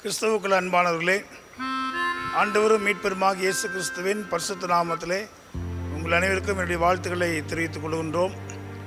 கிறிஸ்துவுக்குள் அன்பானவர்களே ஆண்டவரும் மீட்பெருமாக இயேசு கிறிஸ்துவின் பரிசுத்த நாமத்திலே உங்கள் அனைவருக்கும் என்னுடைய வாழ்த்துக்களை தெரிவித்துக் கொள்கின்றோம்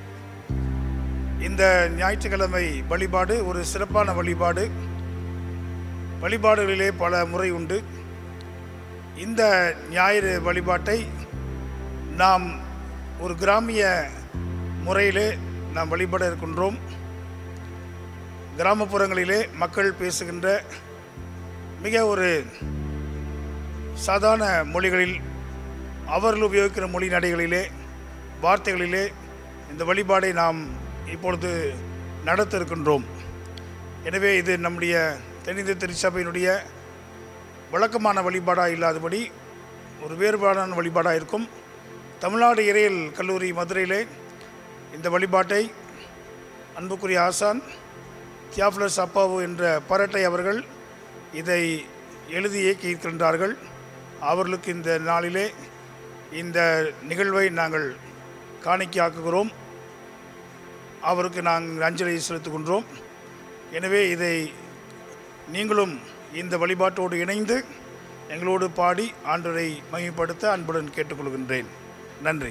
இந்த ஞாயிற்றுக்கிழமை வழிபாடு ஒரு சிறப்பான வழிபாடு வழிபாடுகளிலே பல முறை உண்டு இந்த ஞாயிறு வழிபாட்டை நாம் ஒரு கிராமிய முறையிலே நாம் வழிபட இருக்கின்றோம் கிராமப்புறங்களிலே மக்கள் பேசுகின்ற மிக ஒரு சாதாரண மொழிகளில் அவர்கள் உபயோகிக்கிற மொழி நடைகளிலே வார்த்தைகளிலே இந்த வழிபாடை நாம் இப்பொழுது நடத்த இருக்கின்றோம் எனவே இது நம்முடைய தென்னிந்திய திருச்சபையினுடைய வழக்கமான வழிபாடாக இல்லாதபடி ஒரு வேறுபாடான வழிபாடாக இருக்கும் தமிழ்நாடு இறையல் கல்லூரி மதுரையிலே இந்த வழிபாட்டை அன்புக்குரிய ஆசான் தியாஃபலஸ் அப்பாவு என்ற பரட்டை அவர்கள் இதை எழுதி இயக்கியிருக்கின்றார்கள் அவர்களுக்கு இந்த நாளிலே இந்த நிகழ்வை நாங்கள் காணிக்கையாக்குகிறோம் அவருக்கு நாங்கள் அஞ்சலி செலுத்துகின்றோம் எனவே இதை நீங்களும் இந்த வழிபாட்டோடு இணைந்து எங்களோடு பாடி ஆண்டவரை மகிமைப்படுத்த அன்புடன் கேட்டுக்கொள்கின்றேன் நன்றி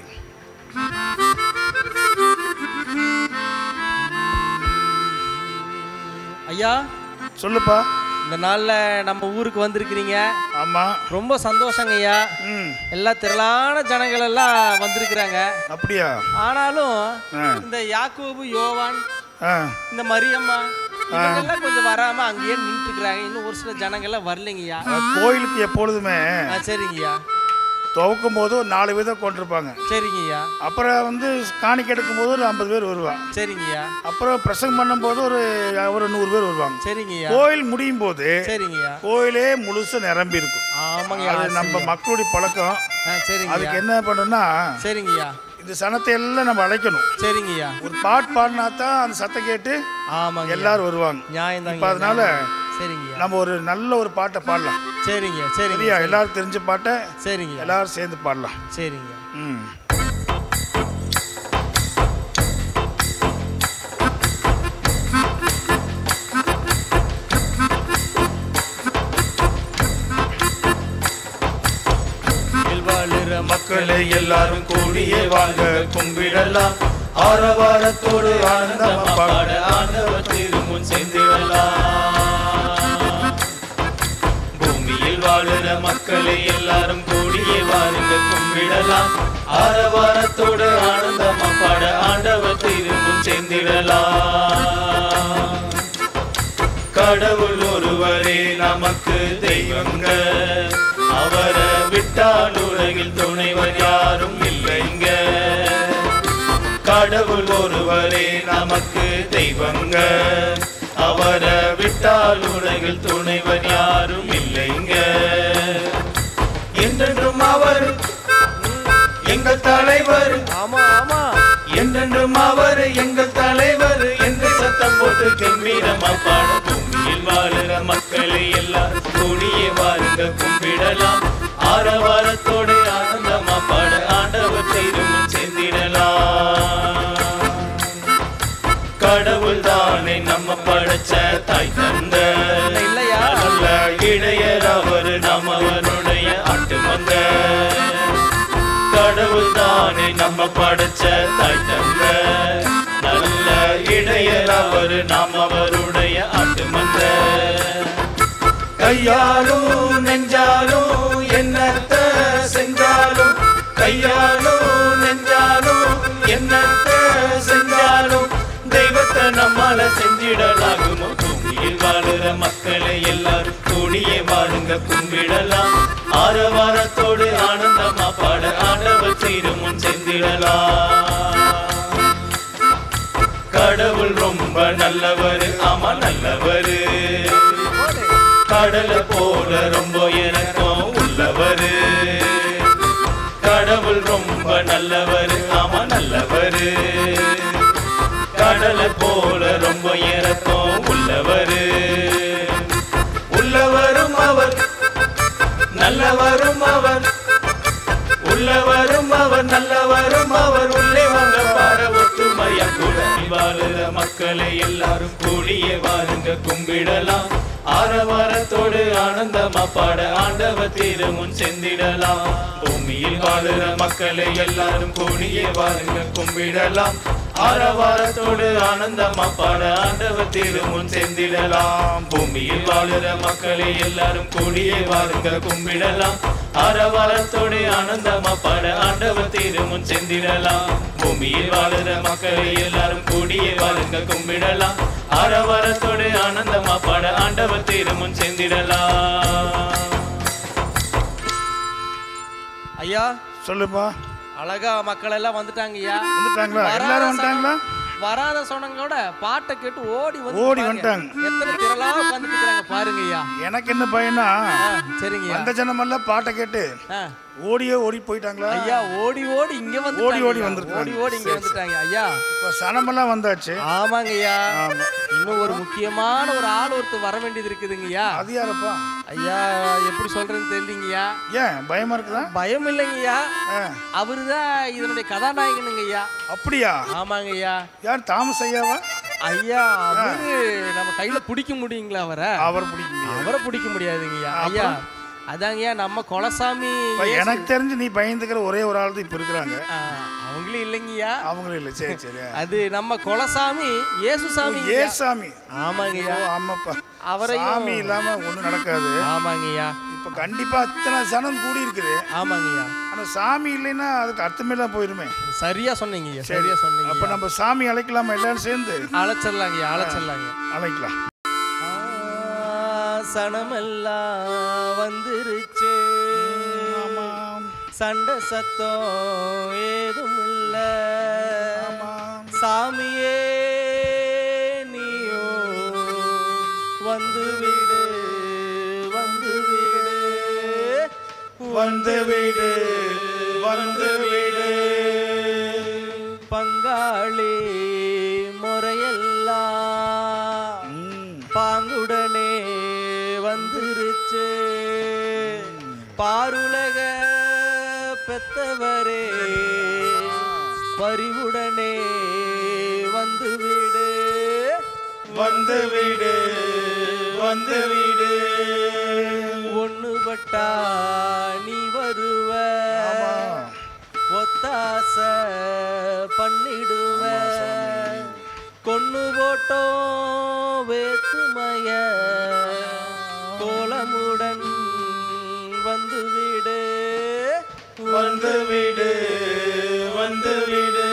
ஐயா சொல்லுப்பா இந்த நாள்ல நம்ம ஊருக்கு வந்திருக்கிறீங்க ஆமாம் ரொம்ப சந்தோஷங்க ஐயா ம் எல்லா திரளான ஜனங்கள் எல்லாம் வந்திருக்கிறாங்க அப்படியா ஆனாலும் ஆ. இந்த யாக்கோபு யோவான் ஆ இந்த மரியம்மா இவங்கெல்லாம் கொஞ்சம் வராம அங்கேயே நின்றுட்டு இருக்கிறாங்க இன்னும் ஒரு சில ஜனங்கள்லாம் வரலைங்கய்யா கோயிலுக்கு எப்பொழுதுமே ஆ சரிங்கய்யா துவக்கும் போது ஒரு நாலு விதம் கொண்டிருப்பாங்க சரிங்கய்யா அப்புறம் வந்து காணிக்கை எடுக்கும் போது ஒரு ஐம்பது பேர் வருவாங்க சரிங்கய்யா அப்புறம் பிரசங்கம் பண்ணும்போது ஒரு ஒரு நூறு பேர் வருவாங்க சரிங்கய்யா கோயில் முடியும் போது சரிங்கய்யா கோயிலே முழுசு நிரம்பி இருக்கும் ஆமாங்கய்யா அது நம்ம மக்களுடைய பழக்கம் ஆ சரிங்கய்யா அதுக்கு என்ன பண்ணணும்னா சரிங்கய்யா இந்த சனத்தை எல்லாம் நம்ம அழைக்கணும் சரிங்கய்யா ஒரு பாட்டு பாடினா தான் அந்த சத்தம் கேட்டு ஆமாங்க எல்லாரும் வருவாங்க நியாயம் இப்போ அதனால சரிங்கய்யா நம்ம ஒரு நல்ல ஒரு பாட்டை பாடலாம் சரிங்க சரிங்க சரியா எல்லாரும் தெரிஞ்ச பாட்டை சரிங்க எல்லாரும் சேர்ந்து பாடலாம் சரிங்க ம் வாழுற மக்களை எல்லாரும் கூடியே வாங்க கும்பிடலாம் ஆரவாரத்தோடு ஆனந்தமா பாட ஆண்டவர் திருமுன் சென்றிடலாம் பூமியில் வாழுற மக்களை எல்லாரும் கூடியே வாருங்க கும்பிடலாம் ஆரவாரத்தோடு ஆனந்தமா பாட ஆண்டவர் திருமுன் சென்றிடலாம் கடவுள் ஒருவரே நமக்கு தெய்வங்க அவரை விட்டால் உலகில் துணைவர் யாரும் இல்லைங்க கடவுள் ஒருவரே நமக்கு தெய்வங்க அவரை விட்டால் உலகில் துணைவர் யாரும் இல்லைங்க என்றென்றும் அவர் எங்கள் தலைவர் ஆமா ஆமா என்றென்றும் அவர் எங்கள் தலைவர் என்று சத்தம் போட்டு கம்பீரமா பாட பூமியில் வாழுற மக்களை எல்லாம் கூடியே வாருங்க கும்பிடலாம் ஆரவாரத்தோடு ஆனந்தமா பாட ஆண்டவர் திருமுன் செந்திடலாம் கடவுள் தானே நம்ம படைச்ச தாய் தந்த இல்லையா? நல்ல இடையர் அவர் நாம் அவருடைய ஆட்டு வந்த கடவுள் தானே நம்ம படைச்ச தாய் தந்த நல்ல இடையர் அவர் நாம் அவருடைய ஆட்டு வந்த கையாலும் நெஞ்சாலும் என்னத்த செஞ்சாலும் கையாலும் நெஞ்சாலும் என்னத்த செஞ்சாலும் தெய்வத்தை நம்மால செஞ்சிடலாகுமோ பூமியில் வாழுற மக்களை எல்லாரும் கூடியே வாழுங்க கும்பிடலாம் ஆரவாரத்தோடு ஆனந்தமா பாட ஆண்டவர் திருமுன் செந்திடலாம் கடவுள் ரொம்ப நல்லவர் ஆமா நல்லவரு கடலை போல ரொம்ப எனக்கும் உள்ளவரு கடவுள் ரொம்ப நல்லவர் ஆமா நல்லவரு கடலை போல ரொம்ப எனக்கும் உள்ளவரு உள்ளவரும் அவர் நல்லவரும் அவர் உள்ளவரும் அவர் நல்லவரும் அவர் உள்ளே வாங்க பார ஒற்றுமையா கூட வாழுற மக்களை எல்லாரும் கூடிய வாருங்க கும்பிடலாம் ஆரவாரத்தோடு ஆனந்தமா பாட ஆண்டவ திருமுன் செந்திடலாம் பூமியில் வாழுற மக்களை எல்லாரும் கூடிய வாருங்க கும்பிடலாம் ஆரவாரத்தோடு ஆனந்தமா பாட ஆண்டவ திருமுன் செந்திடலாம் பூமியில் வாழுற மக்களை எல்லாரும் கூடிய வாருங்க கும்பிடலாம் ஆரவாரத்தோடு ஆனந்தமா பாட ஆண்டவ திருமுன் செந்திடலாம் பூமியில் வாழுற மக்களை எல்லாரும் கூடிய வாருங்க கும்பிடலாம் ஆரவாரத்தோடு ஆனந்தமா பாட ஆண்டவ திருமுன் செந்திடலாம் ஐயா சொல்லுப்பா அழகா மக்கள் எல்லாம் வந்துட்டாங்க ஐயா வந்துட்டாங்களா வராத எல்லாரும் வந்துட்டாங்களா சனம்- வராத சொன்னங்களோட பாட்டை கேட்டு ஓடி வந்து ஓடி பாருங்க. வந்துட்டாங்க. எத்தனை திரளா உட்காந்துட்டு இருக்காங்க பாருங்க ஐயா எனக்கு என்ன பையனா ஆ, சரிங்க ஐயா வந்த ஜனமெல்லாம் பாட்டை கேட்டு ஆ, ஓடியே ஓடி போயிட்டாங்களா ஐயா ஓடி ஓடி இங்க வந்து ஓடி ஓடி வந்திருக்காங்க. ஓடி ஓடி இங்க வந்துட்டாங்க ஐயா இப்போ சனமெல்லாம் வந்தாச்சு ஆமாங்க ஐயா ஆமா இன்னும் ஒரு முக்கியமான ஒரு ஆள் ஒருத்தர் வர வேண்டியது இருக்குதுங்க ஐயா அது யாரப்பா ஐயா எப்படி சொல்றேன்னு தெரியலங்கய்யா ஏன் பயமா இருக்குதா பயம் இல்லைங்கய்யா ஆ, அவருதான் இதனுடைய கதாநாயகனுங்க ஐயா அப்படியா ஆமாங்க ஐயா யார் தாமஸ் ஐயாவா ஐயா அவரு நம்ம கையில பிடிக்க முடியுங்களா அவரை அவர் பிடிக்க முடியாது அவரை பிடிக்க முடியாதுங்கய்யா ஐயா அதாங்கய்யா நம்ம கொலசாமி இப்ப எனக்கு தெரிஞ்சு நீ பயந்துக்கிற ஒரே ஒரு ஆள் தான் இப்ப இருக்கிறாங்க ஆ, அவங்களும் இல்லைங்கய்யா அவங்களும் இல்லை சரி சரி அது நம்ம கொலசாமி இயேசுசாமி ஏசாமி ஆமாங்கய்யா ஓ, ஆமாப்பா அவரையும் சாமி இல்லாம ஒண்ணும் நடக்காது ஆமாங்கய்யா இப்ப கண்டிப்பா அத்தனை சனம் கூடி இருக்குது ஆமாங்கய்யா ஆனா சாமி இல்லைன்னா அதுக்கு அர்த்தமே தான் போயிருமே சரியா சொன்னீங்கய்யா சரியா சொன்னீங்க அப்ப நம்ம சாமி அழைக்கலாமா எல்லாரும் சேர்ந்து அழைச்சிடலாங்கய்யா அழைச்சிடலாங்க அழைக்கலாம் சனமெல்லாம் வந்துருச்சு ஆமாம் சண்டை சத்தம் ஏதும் இல்ல ஆமாம் சாமியே நீயோ வந்து விடு வந்து விடு வந்து விடு வந்து விடு பங்காளி முறையெல்லாம் ம், பாங்குடனே வந்துருச்சு பாருலக பெத்தவரே பரிவுடனே வந்து விடு வந்து விடு வந்து விடு ஒண்ணு பட்டா நீ வருவ ஆமா ஒத்தாச பண்ணிடுவ கொன்னு போட்டோம் வேத்துமைய கோலமுடன் வந்து விடு வந்து விடு வந்து விடு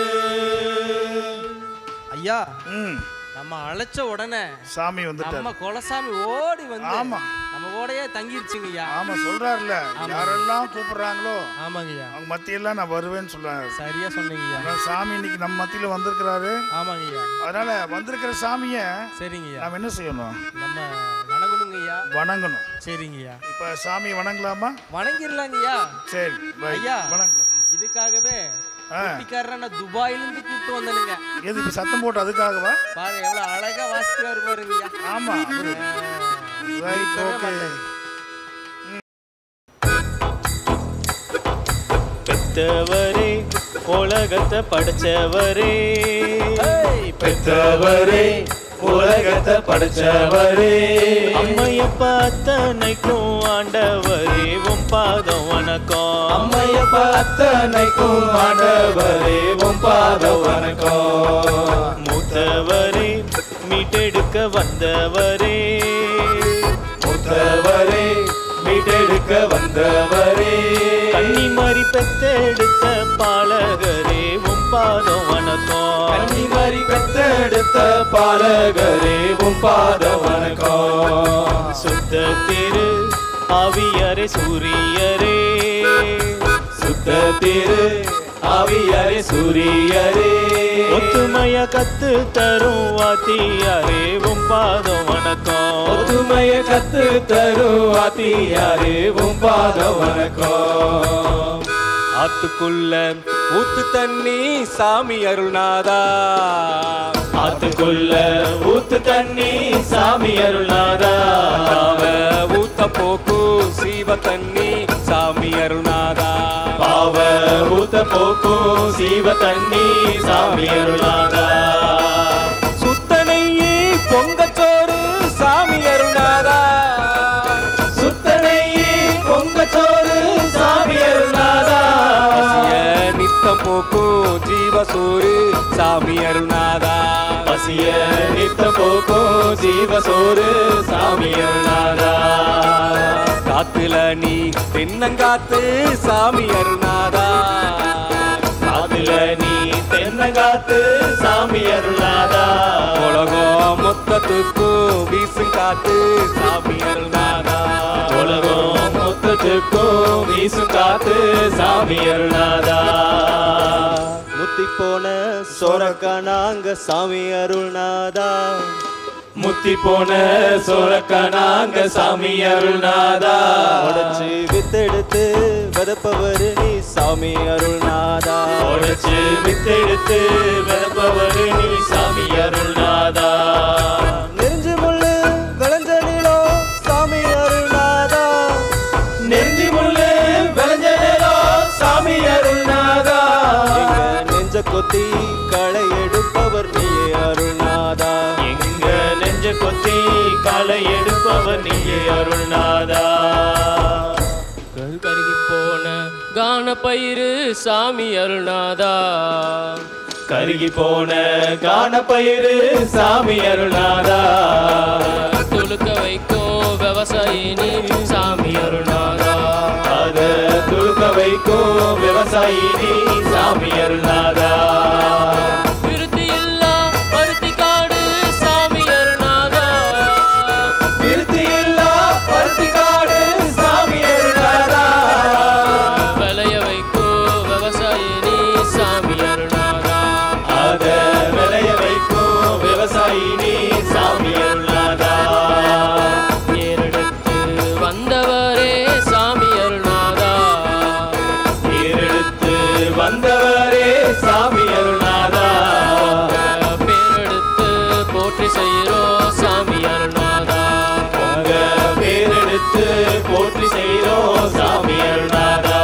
ஐயா ம் நம்ம அழைச்ச உடனே சாமி வந்துட்டார் நம்ம குலசாமி ஓடி வந்து ஆமா. நம்ம கூடயே தங்கிருச்சுங்க ஐயா ஆமா சொல்றாருல யாரெல்லாம் கூப்பிடுறாங்களோ ஆமாங்க ஐயா அவங்க மத்தியெல்லாம் நான் வருவேன்னு சொல்றாரு சரியா சொன்னீங்க ஐயா அதான் சாமி இன்னைக்கு நம்ம மத்தியில வந்திருக்கிறாரு ஆமாங்க ஐயா அதனால வந்திருக்கிற சாமிய சரிங்க ஐயா நாம் என்ன செய்யணும் நம்ம வணங்கணுங்க ஐயா வணங்கணும் சரிங்க ஐயா இப்ப சாமி வணங்கலாமா வணங்கிடலாங்க ஐயா சரி right. ஐயா. வணங்கலாம் இதுக்காகவே ஆ. குட்டிக்காரரை நான் துபாயில இருந்து கூப்பிட்டு வந்தனுங்க எது இப்ப சத்தம் போட்டு அதுக்காகவா பாருங்க எவ்வளவு அழகா வாசிக்கிறாரு பாருங்க ஐயா ஆமா அவரு. Right, okay. பெத்தவரே உலகத்தை படைச்சவரே ஏய், பெத்தவரே உலகத்தை படைச்சவரே அம்மையப்பா அத்தனைக்கும் ஆண்டவரே உம் பாதம் வணக்கம் அம்மையப்பா அத்தனைக்கும் ஆண்டவரே உம் பாத வணக்கம் மூத்தவரே மீட்டெடுக்க வந்தவரே மூத்தவரே மீட்டெடுக்க வந்தவரே கன்னி மாறி பெத்தெடுத்த பாலகரே உம் பாதம் வணக்கம் கன்னிமரி பெத்தெடுத்த பாலகரே உம் பாத வணக்கம் சுத்த திரு ஆவியரே சூரியரே சுத்த திரு ஆவியரே சூரியரே ஒத்துமைய கத்து தரும் வாத்தியாரே உம் பாதம் வணக்கம் ஒத்துமைய கத்து தரும் ஆத்தியாரே உம் பாத வணக்கம் ஆத்துக்குள்ள ஊத்து தண்ணி சாமி அருள்நாதா ஆத்துக்குள்ள ஊத்து தண்ணி சாமி அருள்நாதா பாவ ஊத்த போக்கு சீவ தண்ணி சாமி அருள்நாதா பாவ பாவ ஊத்த போக்கும் சீவ தண்ணி சாமி அருளாதா சுத்தனையே பொங்கச்சோறு சாமி அருணாதா சுத்தனையே பொங்கச்சோறு சாமி அருளாதா பசிய நித்தம் போக்கும் ஜீவசோறு சாமி அருணாதா பசிய நித்த போக்கும் ஜீவசோறு சாமி அருளாதா காத்துல நீ தென்னங்காத்து சாமி அருணாதா காதுல நீ தென்னங்காத்து சாமி அருளாதா உலகம் மொத்தத்துக்கும் வீசும் காத்து சாமி அருணாதா உலகம் மொத்தத்துக்கும் வீசும் காத்து சாமி அருளாதா முத்தி போன சோரக்கானாங்க சாமி அருள்நாதா முத்தி போன சோழக்கனாங்க சாமி அருள்நாதா உடைச்சு வித்தெடுத்து விதப்பவர் நீ சாமி அருள்நாதா உடைச்சு வித்தெடுத்து விதப்பவரு நீ சாமி அருள்நாதா நெஞ்சு முள்ளு விளைஞ்ச நிலம் சாமி அருள்நாதா நெஞ்சி முள்ளு விளைஞ்ச நிலம் சாமி அருள்நாதா எங்க நெஞ்ச கொத்தி களை எடுப்பவர் நீயே அருள்நாதா எங்க நெஞ்ச கொத்தி காலை எடுப்பவர் நீயே அருள்நாதா கருகி போன கான பயிறு சாமி அருள்நாதா கருகி போன காணப்பயிறு சாமி அருள்நாதா துளுக்க வைக்கும் விவசாயினி சாமி அருள்நாதா அத துளுக்க வைக்கும் விவசாயி நீ சாமி அருள்நாதா விருத்தி இல்லா பருத்தி காடு சாமி அருள்நாதா விருத்தி இல்லா பருத்தி காடு சாமி அருள்நாதா விளைய வைக்கும் விவசாயினி சாமி அருள்நாதா அத விளைய வைக்கும் விவசாயி நீ சாமி அருள்நாதா ஏறெடுத்து வந்தவரே சாமி அருள்நாதா ஏறெடுத்து வந்தவரே சாமி அருள்நாதா பேரெடுத்து போற்றி செய்கிறோம் சாமி அருள்நாதா உங்க பேரெடுத்து போற்றி செய்கிறோம் சாமி அருள்நாதா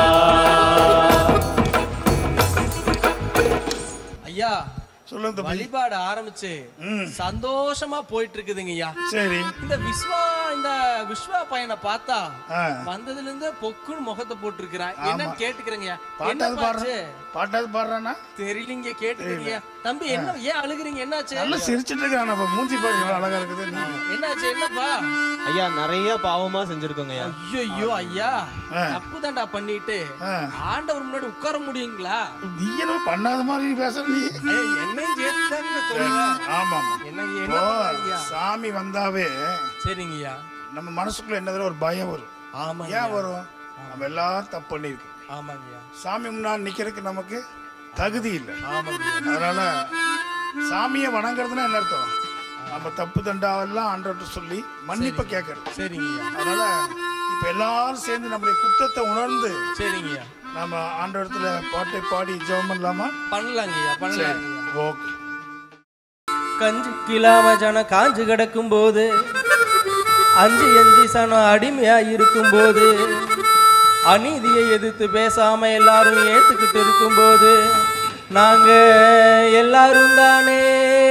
ஐயா சொல்லுங்க தம்பி வழிபாடு ஆரம்பிச்சு சந்தோஷமா போயிட்டு இருக்குதுங்க ஐயா சரி இந்த விஸ்வா இந்த விஸ்வா பையனை பார்த்தா ஆ. வந்ததுல இருந்து பொக்குன்னு முகத்தை போட்டிருக்கிறான் என்னன்னு கேட்டுக்கிறேங்க பாட்டாவது என்ன பாடுறேன் பாட்டாவது பாடுறானா தெரியலீங்க கேட்டுக்கிறீங்க தம்பி என்ன ஏன் அழுகுறீங்க என்னாச்சு நல்லா சிரிச்சிட்டு இருக்கான் அப்ப மூஞ்சி பாரு எவ்வளவு அழகா இருக்குது என்னாச்சு என்னப்பா ஐயா நிறைய பாவமா செஞ்சிருக்கோங்க ஐயா ஐயோ ஐயா ஆ. தப்பு தான்டா பண்ணிட்டு ஆ. ஆண்டவர் முன்னாடி உட்கார முடியுங்களா நீ என்ன பண்ணாத மாதிரி பேசுற நீ ஐயா, என்னையும் சேர்த்துதாங்க சொல்லுவேன் ஆமா ஆமா என்ன இப்போ என்ன ஐயா சாமி வந்தாவே சரிங்கய்யா நம்ம மனசுக்குள்ள என்னதுல ஒரு பயம் வரும் ஆமாங்க ஏன் வரும் நம்ம எல்லாரும் தப்பு பண்ணியிருக்கோம் ஆமாங்கய்யா சாமி முன்னாடி நிக்கிறதுக்கு நமக்கு தகுதி இல்லை ஆமாங்கய்யா அதனால சாமியை வணங்குறதுன்னா என்ன அர்த்தம் நம்ம தப்பு தண்டாவெல்லாம் ஆண்டவர்கிட்ட சொல்லி மன்னிப்பை கேட்கறது சரிங்கய்யா அதனால இப்ப எல்லாரும் சேர்ந்து நம்முடைய குத்தத்தை உணர்ந்து சரிங்கய்யா நம்ம ஆண்டவரத்துல பாட்டை பாடி ஜெபம் பண்ணலாமா பண்ணலாங்கய்யா பண்ணலாங்கய்யா ஓகே கஞ்சி கிலாம ஜன காஞ்சு கிடக்கும் போது அஞ்சு அஞ்சு சனம் அடிமையா இருக்கும் போது அநீதியை எதிர்த்து பேசாம எல்லாரும் ஏத்துக்கிட்டு இருக்கும்போது நாங்க எல்லாரும் தானே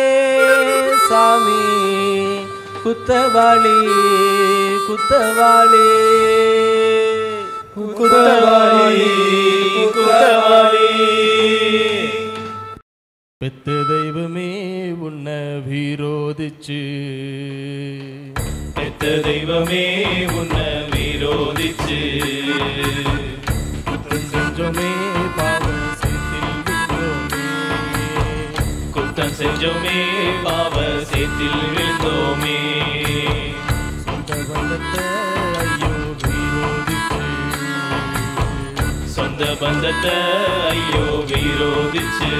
சாமி குத்தவாளி குத்தவாளி குத்தவாளி பெத்த தெய்வமே உன்னை விரோதிச்சு பெத்த தெய்வமே உன்னை விரோதிச்சு குற்றம் செஞ்சோமே பாவம் செய்தில் விட்டோமே குத்தம் செஞ்சோமே பாவ சேத்தில் விழுந்தோமே சொந்த பந்தத்தை ஐயோ விரோதிச்சு சொந்த பந்தத்தை ஐயோ விரோதிச்சு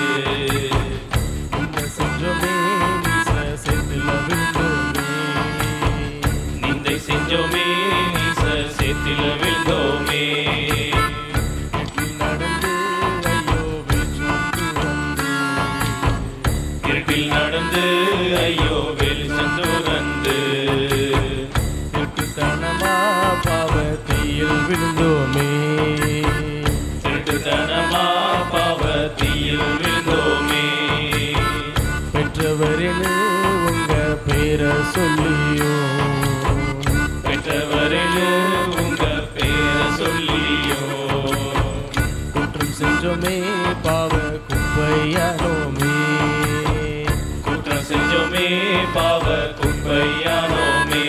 இந்த செஞ்சோமே நீச செந்தில் விழுந்தோமே நிந்தை செஞ்சோமே நீச சேத்தில் விழுந்தோமே வீட்டில் நடந்து ஐயோ வெளிச்சோக்கு வந்து இருட்டில் நடந்து ஐயோ வெளிச்சம் துறந்து திருட்டுத்தனமா பாவத்தையில் விழுந்தோமே திருட்டு குப்பையானோமே குற்றம் செஞ்சோமே பாவ குப்பையானோமே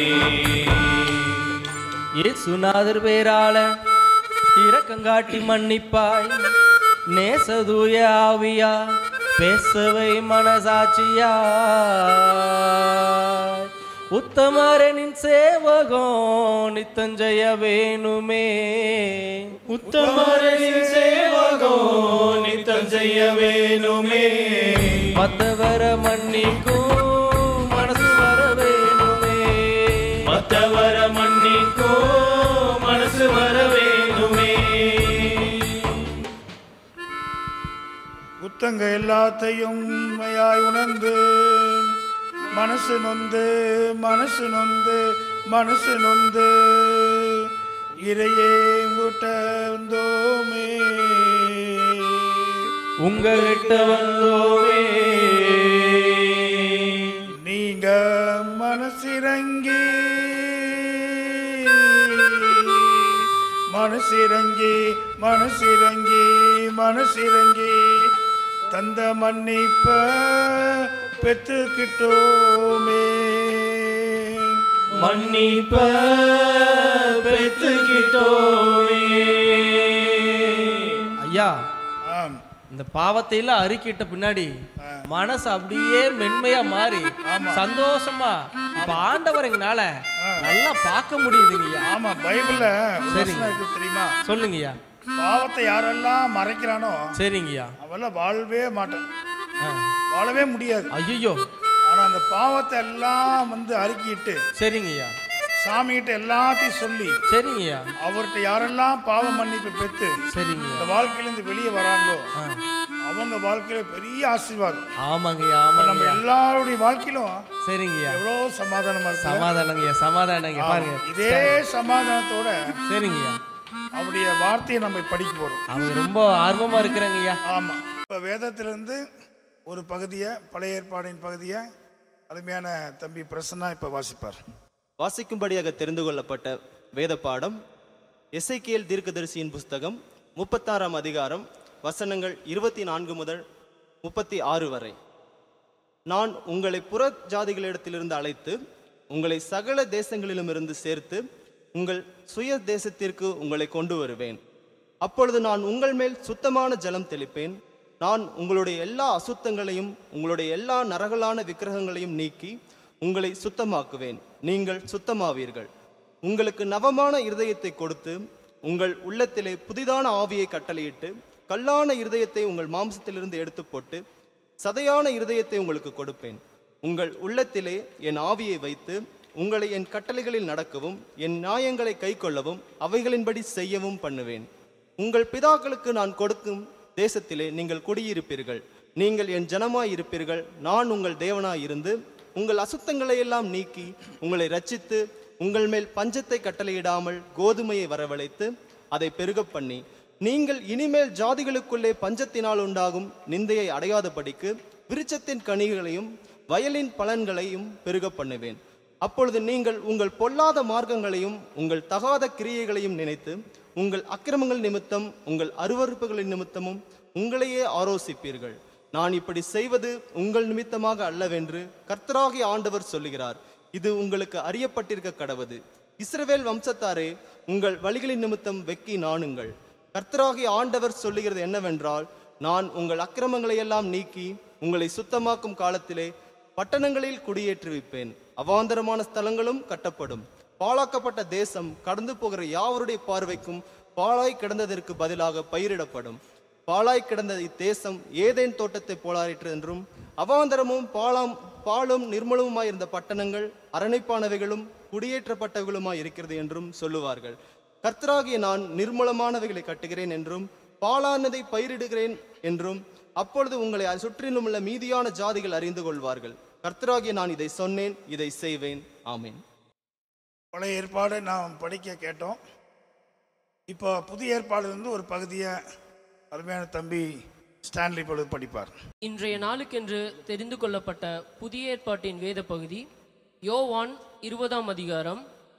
இயேசுநாதர் பேரால இரக்கங்காட்டி மன்னிப்பாய் நேசதூய ஆவியா பேசவை மனசாட்சியா உத்தமரனின் சேவகம் நித்தஞ்செய வேணுமே உத்தமரின் சேவகோ நித்தம் செய்ய வேணுமே மத்தவர மன்னிக்கும் மனசு வர வேணுமே மத்தவர மன்னிக்கோ மனசு வர வேணுமே குத்தங்க எல்லாத்தையும் உண்மையாய் உணர்ந்து மனசு நொந்து மனசு நொந்து மனசு நொந்து இறையே உங்ககிட்ட வந்தோமே உங்ககிட்ட வந்தோமே நீங்க மனசிறங்கி மனசிறங்கி மனசிறங்கி மனசிறங்கி தந்த மன்னிப்ப பெற்றுக்கிட்டோமே மன்னிப்ப பெற்றுக்கிட்டோமே ஐயா ஆம் இந்த பாவத்தை எல்லாம் அறிக்கிட்ட பின்னாடி மனசு அப்படியே மென்மையா மாறி சந்தோஷமா இப்ப ஆண்டவர் எங்கனால நல்லா பார்க்க முடியுதுங்கய்யா ஆமா பைபிள்ல ஒரு சரிங்க. வசனம் இருக்கு தெரியுமா சொல்லுங்கய்யா பாவத்தை யாரெல்லாம் மறைக்கிறானோ சரிங்கய்யா அவெல்லாம் வாழவே மாட்டான் வாழவே முடியாது ஐயோ ஆனா அந்த பாவத்தை எல்லாம் வந்து அறிக்கிட்டு சரிங்கய்யா சாமிகிட்ட எல்லாத்தையும் சொல்லி சரிங்கய்யா அவர்கிட்ட யாரெல்லாம் பாவ மன்னிப்பு பெற்று சரிங்கய்யா இந்த வாழ்க்கையிலிருந்து வெளியே வராங்களோ ஆ. அவங்க வாழ்க்கையில பெரிய ஆசீர்வாதம் ஆமாங்கய்யா நம்ம ஆமாங்கய்யா எல்லாருடைய வாழ்க்கையிலும் சரிங்கய்யா எவ்வளவு சமாதானமா இருக்கு சமாதானங்கய்யா சமாதானங்க பாருங்க இதே சமாதானத்தோட சரிங்கய்யா அவருடைய வார்த்தையை நம்ம படிக்க போறோம் அவங்க ரொம்ப ஆர்வமா இருக்கிறாங்கய்யா ஆமா இப்ப வேதத்திலிருந்து ஒரு பகுதியை பழைய ஏற்பாடின் பகுதியை அருமையான தம்பி பிரசன்னா இப்ப வாசிப்பார் வாசிக்கும்படியாக தெரிந்து கொள்ளப்பட்ட வேத பாடம் எசைக்கியல் தீர்க்கதரிசியின் புஸ்தகம் முப்பத்தாறாம் அதிகாரம் வசனங்கள் இருபத்தி நான்கு முதல் முப்பத்தி ஆறு வரை நான் உங்களை புற ஜாதிகளிடத்திலிருந்து அழைத்து உங்களை சகல தேசங்களிலுமிருந்து சேர்த்து உங்கள் சுய தேசத்திற்கு உங்களை கொண்டு வருவேன் அப்பொழுது நான் உங்கள் மேல் சுத்தமான ஜலம் தெளிப்பேன் நான் உங்களுடைய எல்லா அசுத்தங்களையும் உங்களுடைய எல்லா நரகலான விக்கிரகங்களையும் நீக்கி உங்களை சுத்தமாக்குவேன் நீங்கள் சுத்தமாவீர்கள் உங்களுக்கு நவமான இருதயத்தை கொடுத்து உங்கள் உள்ளத்திலே புதிதான ஆவியை கட்டளையிட்டு கல்லான இருதயத்தை உங்கள் மாம்சத்திலிருந்து எடுத்து போட்டு சதையான இருதயத்தை உங்களுக்கு கொடுப்பேன் உங்கள் உள்ளத்திலே என் ஆவியை வைத்து உங்களை என் கட்டளைகளில் நடக்கவும் என் நியாயங்களை கைக்கொள்ளவும் அவைகளின்படி செய்யவும் பண்ணுவேன் உங்கள் பிதாக்களுக்கு நான் கொடுக்கும் தேசத்திலே நீங்கள் குடியிருப்பீர்கள் நீங்கள் என் ஜனமாய் இருப்பீர்கள் நான் உங்கள் தேவனாய் இருந்து உங்கள் அசுத்தங்களை எல்லாம் நீக்கி உங்களை ரட்சித்து உங்கள் மேல் பஞ்சத்தை கட்டளையிடாமல் கோதுமையை வரவழைத்து அதை பெருகப் பண்ணி நீங்கள் இனிமேல் ஜாதிகளுக்குள்ளே பஞ்சத்தினால் உண்டாகும் நிந்தையை அடையாதபடிக்கு விருட்சத்தின் கனிகளையும் வயலின் பலன்களையும் பெருகப் பண்ணுவேன் அப்பொழுது நீங்கள் உங்கள் பொல்லாத மார்க்கங்களையும் உங்கள் தகாத கிரியைகளையும் நினைத்து உங்கள் அக்கிரமங்கள் நிமித்தம் உங்கள் அருவருப்புகளின் நிமித்தமும் உங்களையே ஆரோசிப்பீர்கள் நான் இப்படி செய்வது உங்கள் நிமித்தமாக அல்லவென்று கர்த்தராகிய ஆண்டவர் சொல்லுகிறார் இது உங்களுக்கு அறியப்பட்டிருக்க கடவது இஸ்ரவேல் வம்சத்தாரே உங்கள் வழிகளின் நிமித்தம் வெக்கி நாணுங்கள் கர்த்தராகிய ஆண்டவர் சொல்லுகிறது என்னவென்றால் நான் உங்கள் அக்கிரமங்களை எல்லாம் நீக்கி உங்களை சுத்தமாக்கும் காலத்திலே பட்டணங்களில் குடியேற்றுவிப்பேன் அவாந்தரமான ஸ்தலங்களும் கட்டப்படும் பாழாக்கப்பட்ட தேசம் கடந்து போகிற யாவருடைய பார்வைக்கும் பாழாய் கிடந்ததற்கு பதிலாக பயிரிடப்படும் பாழாய் கிடந்த இத்தேசம் ஏதேன் தோட்டத்தை போலாயிற்று என்றும் அவாந்தரமும் பாலாம் பாலும் நிர்மலவுமாய் இருந்த பட்டணங்கள் அரணைப்பானவைகளும் குடியேற்றப்பட்டவைகளுமாய் இருக்கிறது என்றும் சொல்லுவார்கள் கர்த்தராகிய நான் நிர்மலமானவைகளை கட்டுகிறேன் என்றும் பாலானதை பயிரிடுகிறேன் என்றும் அப்பொழுது உங்களை சுற்றிலும் உள்ள மீதியான ஜாதிகள் அறிந்து கொள்வார்கள் கர்த்தராகிய நான் இதை சொன்னேன் இதை செய்வேன் ஆமென் பழைய ஏற்பாடு நாம் படிக்க கேட்டோம் இப்போ புதிய ஏற்பாடுலேருந்து ஒரு பகுதியை அருமையான தம்பி ஸ்டான்லி பொழுது படிப்பார் இன்றைய நாளுக்கென்று தெரிந்து கொள்ளப்பட்ட புதிய ஏற்பாட்டின் வேத பகுதி யோவான் இருபதாம் அதிகாரம்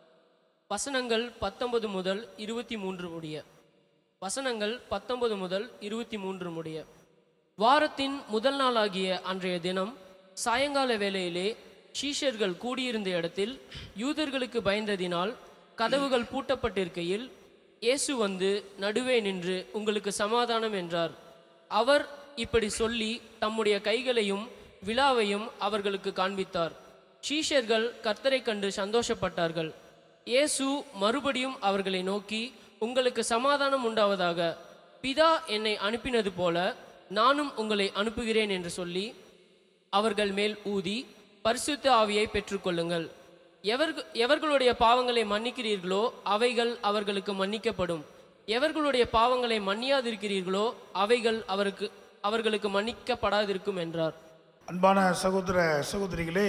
வசனங்கள் பத்தொன்பது முதல் இருபத்தி மூன்று முடிய வசனங்கள் பத்தொன்பது முதல் இருபத்தி மூன்று முடிய வாரத்தின் முதல் நாளாகிய அன்றைய தினம் சாயங்கால வேளையிலே சீஷர்கள் கூடியிருந்த இடத்தில் யூதர்களுக்கு பயந்ததினால் கதவுகள் பூட்டப்பட்டிருக்கையில் இயேசு வந்து நடுவே நின்று உங்களுக்கு சமாதானம் என்றார் அவர் இப்படி சொல்லி தம்முடைய கைகளையும் விழாவையும் அவர்களுக்கு காண்பித்தார் சீஷர்கள் கர்த்தரை கண்டு சந்தோஷப்பட்டார்கள் இயேசு மறுபடியும் அவர்களை நோக்கி உங்களுக்கு சமாதானம் உண்டாவதாக பிதா என்னை அனுப்பினது போல நானும் உங்களை அனுப்புகிறேன் என்று சொல்லி அவர்கள் மேல் ஊதி பரிசுத்த ஆவியை பெற்றுக்கொள்ளுங்கள் எவர்க எவர்களுடைய பாவங்களை மன்னிக்கிறீர்களோ அவைகள் அவர்களுக்கு மன்னிக்கப்படும் எவர்களுடைய பாவங்களை மன்னியாதிருக்கிறீர்களோ அவைகள் அவருக்கு அவர்களுக்கு மன்னிக்கப்படாதிருக்கும் என்றார் அன்பான சகோதர சகோதரிகளே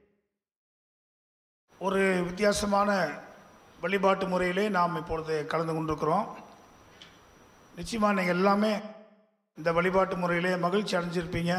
ஒரு வித்தியாசமான வழிபாட்டு முறையிலே நாம் இப்பொழுது கலந்து கொண்டிருக்கிறோம் நிச்சயமாக நீங்கள் எல்லாமே இந்த வழிபாட்டு முறையிலே மகிழ்ச்சி அடைஞ்சிருப்பீங்க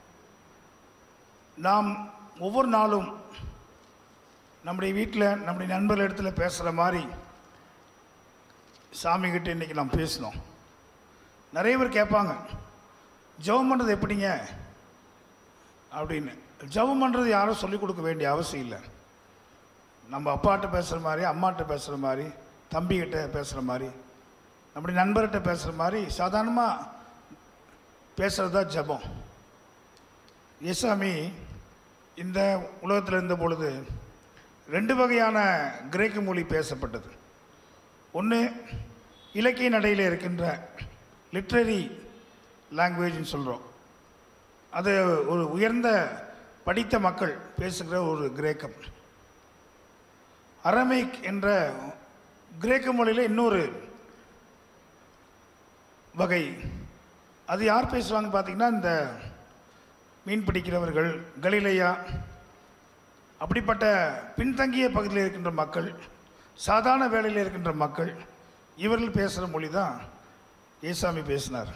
நாம் ஒவ்வொரு நாளும் நம்முடைய வீட்டில் நம்முடைய நண்பர்கள் இடத்துல பேசுகிற மாதிரி சாமிகிட்ட இன்றைக்கி நாம் பேசினோம் நிறைய பேர் கேட்பாங்க ஜெபம் பண்ணுறது எப்படிங்க அப்படின்னு ஜெபம் பண்ணுறது யாரும் சொல்லிக் கொடுக்க வேண்டிய அவசியம் இல்லை நம்ம அப்பாட்ட பேசுகிற மாதிரி அம்மாட்ட பேசுகிற மாதிரி தம்பிக்கிட்ட பேசுகிற மாதிரி நம்முடைய நண்பர்கிட்ட பேசுகிற மாதிரி சாதாரணமாக பேசுகிறது தான் ஜெபம் இயேசாமி இந்த உலகத்தில் இருந்த பொழுது ரெண்டு வகையான கிரேக்க மொழி பேசப்பட்டது ஒன்று இலக்கிய நடையில் இருக்கின்ற லிட்ரரி லாங்குவேஜ்னு சொல்கிறோம் அது ஒரு உயர்ந்த படித்த மக்கள் பேசுகிற ஒரு கிரேக்கம் அரமைக் என்ற கிரேக்க மொழியில் இன்னொரு வகை அது யார் பேசுவாங்க பார்த்தீங்கன்னா இந்த மீன் பிடிக்கிறவர்கள் கலிலையா அப்படிப்பட்ட பின்தங்கிய பகுதியில் இருக்கின்ற மக்கள் சாதாரண வேலையில் இருக்கின்ற மக்கள் இவர்கள் பேசுகிற மொழி தான் ஏசாமி பேசினார்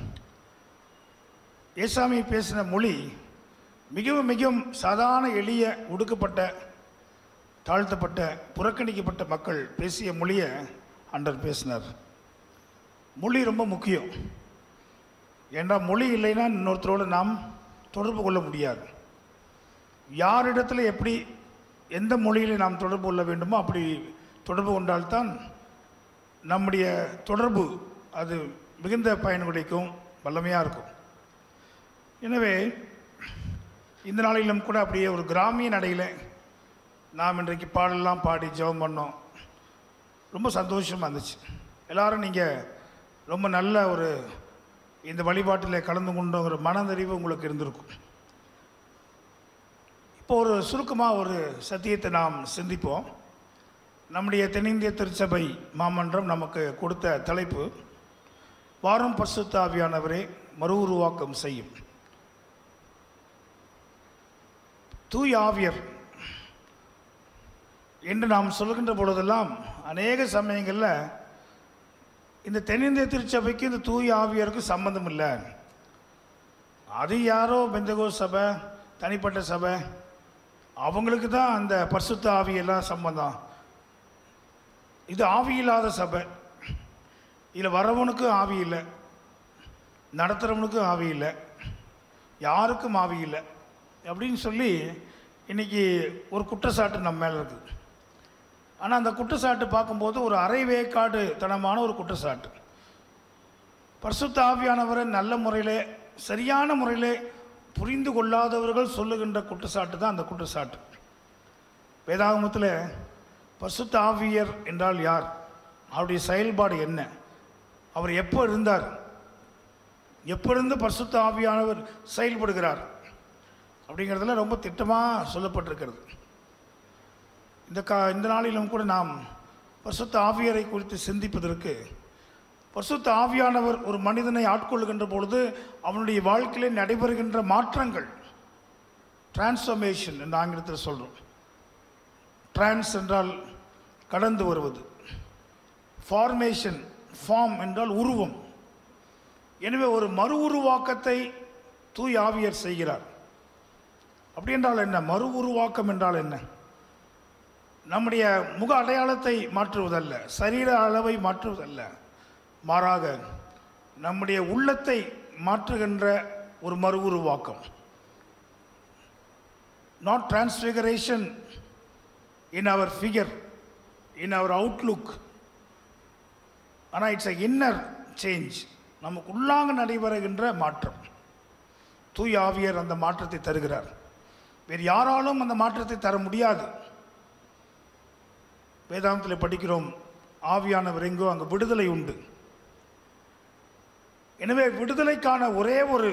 ஏசாமி பேசின மொழி மிகவும் மிகவும் சாதாரண எளிய ஒடுக்கப்பட்ட தாழ்த்தப்பட்ட புறக்கணிக்கப்பட்ட மக்கள் பேசிய மொழியை அண்டர் பேசினார் மொழி ரொம்ப முக்கியம் ஏன்னா மொழி இல்லைன்னா இன்னொருத்தரோடு நாம் தொடர்பு கொள்ள முடியாது யாரிடத்தில் எப்படி எந்த மொழியில் நாம் தொடர்பு கொள்ள வேண்டுமோ அப்படி தொடர்பு கொண்டால்தான் நம்முடைய தொடர்பு அது மிகுந்த பயன் கிடைக்கும் வல்லமையாக இருக்கும் எனவே இந்த நாளிலும் கூட அப்படியே ஒரு கிராமிய நடையில் நாம் இன்றைக்கு பாடலாம் பாடி ஜெபம் பண்ணோம் ரொம்ப சந்தோஷமாக இருந்துச்சு எல்லாரும் நீங்கள் ரொம்ப நல்ல ஒரு இந்த வழிபாட்டில் கலந்து கொண்டோங்கிற மனதறிவு உங்களுக்கு இருந்திருக்கும் இப்போ ஒரு சுருக்கமாக ஒரு சத்தியத்தை நாம் சிந்திப்போம் நம்முடைய தென்னிந்திய திருச்சபை மாமன்றம் நமக்கு கொடுத்த தலைப்பு வாரம் பரிசுத்த ஆவியானவரே மறு உருவாக்கம் செய்யும் தூய் ஆவியர் என்று நாம் சொல்கின்ற பொழுதெல்லாம் அநேக சமயங்களில் இந்த தென்னிந்திய திருச்சபைக்கு இந்த தூய் ஆவியருக்கு சம்பந்தம் இல்லை அது யாரோ பெந்தகோ சபை தனிப்பட்ட சபை அவங்களுக்கு தான் அந்த பரிசுத்த ஆவியெல்லாம் சம்பந்தம் இது ஆவி இல்லாத சபை இதில் வரவனுக்கும் ஆவி இல்லை நடத்துகிறவனுக்கும் ஆவி இல்லை யாருக்கும் ஆவி இல்லை அப்படின்னு சொல்லி இன்னைக்கு ஒரு குற்றச்சாட்டு நம்ம மேலே இருக்குது ஆனால் அந்த குற்றச்சாட்டு பார்க்கும்போது ஒரு அரை வேக்காடு தனமான ஒரு குற்றச்சாட்டு பரிசுத்த ஆவியானவரை நல்ல முறையில் சரியான முறையில் புரிந்து கொள்ளாதவர்கள் சொல்லுகின்ற குற்றச்சாட்டு தான் அந்த குற்றச்சாட்டு வேதாகமத்தில் பரிசுத்த ஆவியர் என்றால் யார் அவருடைய செயல்பாடு என்ன அவர் எப்போ இருந்தார் எப்போ இருந்து பரிசுத்த ஆவியானவர் செயல்படுகிறார் அப்படிங்கிறதுல ரொம்ப திட்டமாக சொல்லப்பட்டிருக்கிறது இந்த கா இந்த நாளிலும் கூட நாம் பரிசுத்த ஆவியரை குறித்து சிந்திப்பதற்கு பரிசுத்த ஆவியானவர் ஒரு மனிதனை ஆட்கொள்ளுகின்ற பொழுது அவனுடைய வாழ்க்கையிலே நடைபெறுகின்ற மாற்றங்கள் டிரான்ஸ்ஃபர்மேஷன் என்று ஆங்கிலத்தில் சொல்கிறோம் டிரான்ஸ் என்றால் கடந்து வருவது ஃபார்மேஷன் ஃபார்ம் என்றால் உருவம் எனவே ஒரு மறு உருவாக்கத்தை தூய் ஆவியர் செய்கிறார் அப்படி என்றால் என்ன மறு உருவாக்கம் என்றால் என்ன நம்முடைய முக அடையாளத்தை மாற்றுவதல்ல சரீர அளவை மாற்றுவதல்ல மாறாக நம்முடைய உள்ளத்தை மாற்றுகின்ற ஒரு மறு உருவாக்கம் not transfiguration in our figure in our outlook ஆனால் இட்ஸ் அ இன்னர் சேஞ்ச் நமக்கு உள்ளாங்க நடைபெறுகின்ற மாற்றம் தூய் ஆவியர் அந்த மாற்றத்தை தருகிறார் வேறு யாராலும் அந்த மாற்றத்தை தர முடியாது வேதாந்தத்தில் படிக்கிறோம் ஆவியானவர் எங்கோ அங்கே விடுதலை உண்டு எனவே விடுதலைக்கான ஒரே ஒரு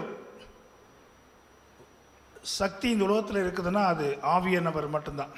சக்தி இந்த உலகத்தில் இருக்குதுன்னா அது ஆவியானவர் மட்டும்தான்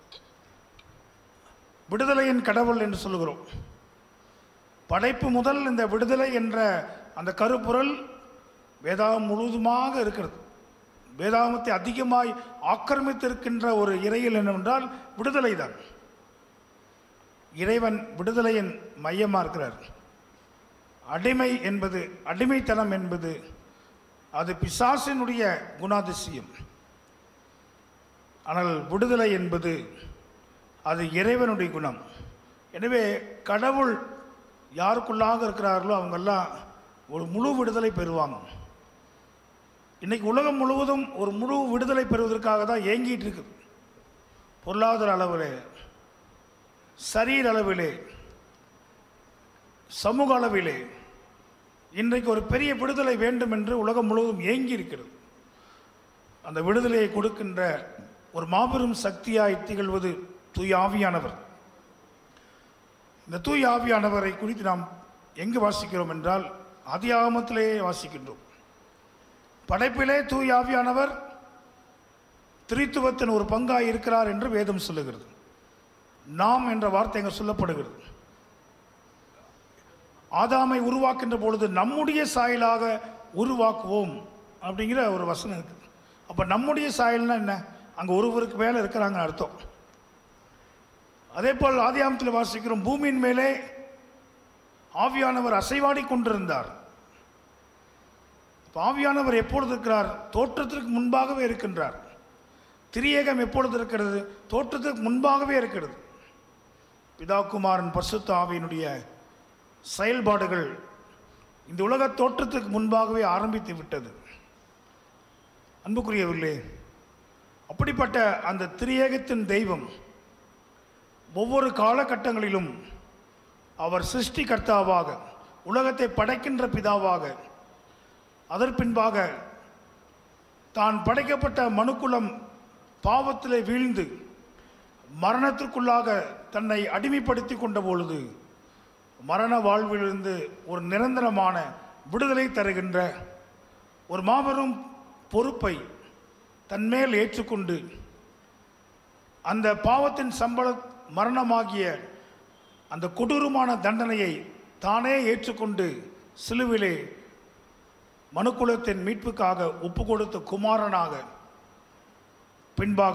விடுதலையின் கடவுள் என்று சொல்லுகிறோம் படைப்பு முதல் இந்த விடுதலை என்ற அந்த கருப்பொருள் வேதாகம் முழுவதுமாக இருக்கிறது வேதாகமத்தை அதிகமாய் ஆக்கிரமித்திருக்கின்ற ஒரு இறையில் என்னவென்றால் விடுதலை தான் இறைவன் விடுதலையின் மையமாக இருக்கிறார் அடிமை என்பது அடிமைத்தனம் என்பது அது பிசாசினுடைய குணாதிசயம் ஆனால் விடுதலை என்பது அது இறைவனுடைய குணம் எனவே கடவுள் யாருக்குள்ளாக இருக்கிறார்களோ அவங்கெல்லாம் ஒரு முழு விடுதலை பெறுவாங்க இன்னைக்கு உலகம் முழுவதும் ஒரு முழு விடுதலை பெறுவதற்காக தான் ஏங்கிட்டு இருக்குது பொருளாதார அளவிலே சரீர அளவிலே சமூக அளவிலே இன்றைக்கு ஒரு பெரிய விடுதலை வேண்டும் என்று உலகம் முழுவதும் ஏங்கி இருக்கிறது அந்த விடுதலையை கொடுக்கின்ற ஒரு மாபெரும் சக்தியாய் திகழ்வது தூய் ஆவியானவர் இந்த தூய் ஆவியானவரை குறித்து நாம் எங்கு வாசிக்கிறோம் என்றால் அதியாகமத்திலேயே வாசிக்கின்றோம் படைப்பிலே தூய் ஆவியானவர் திரித்துவத்தின் ஒரு பங்காய் இருக்கிறார் என்று வேதம் சொல்லுகிறது நாம் என்ற வார்த்தை அங்கே சொல்லப்படுகிறது ஆதாமை உருவாக்கின்ற பொழுது நம்முடைய சாயலாக உருவாக்குவோம் அப்படிங்கிற ஒரு வசனம் இருக்குது அப்போ நம்முடைய சாயல்னா என்ன அங்கே ஒருவருக்கு மேலே இருக்கிறாங்க அர்த்தம் அதே போல் ஆதியாமத்தில் வாசிக்கிறோம் பூமியின் மேலே ஆவியானவர் அசைவாடி கொண்டிருந்தார் அப்ப ஆவியானவர் எப்பொழுது இருக்கிறார் தோற்றத்திற்கு முன்பாகவே இருக்கின்றார் திரியேகம் எப்பொழுது இருக்கிறது தோற்றத்திற்கு முன்பாகவே இருக்கிறது பிதாகுமாரன் பரிசுத்த ஆவியினுடைய செயல்பாடுகள் இந்த உலக தோற்றத்துக்கு முன்பாகவே ஆரம்பித்து விட்டது அன்புக்குரியவர்களே அப்படிப்பட்ட அந்த திரியேகத்தின் தெய்வம் ஒவ்வொரு காலகட்டங்களிலும் அவர் சிருஷ்டிகர்த்தாவாக உலகத்தை படைக்கின்ற பிதாவாக அதற்பின்பாக தான் படைக்கப்பட்ட மனுக்குலம் பாவத்திலே வீழ்ந்து மரணத்திற்குள்ளாக தன்னை அடிமைப்படுத்தி கொண்ட பொழுது மரண வாழ்விலிருந்து ஒரு நிரந்தரமான விடுதலை தருகின்ற ஒரு மாபெரும் பொறுப்பை தன்மேல் ஏற்றுக்கொண்டு அந்த பாவத்தின் சம்பள மரணமாகிய அந்த கொடூரமான தண்டனையை தானே ஏற்றுக்கொண்டு சிலுவிலே மனுக்குலத்தின் மீட்புக்காக ஒப்பு கொடுத்த குமாரனாக பின்பாக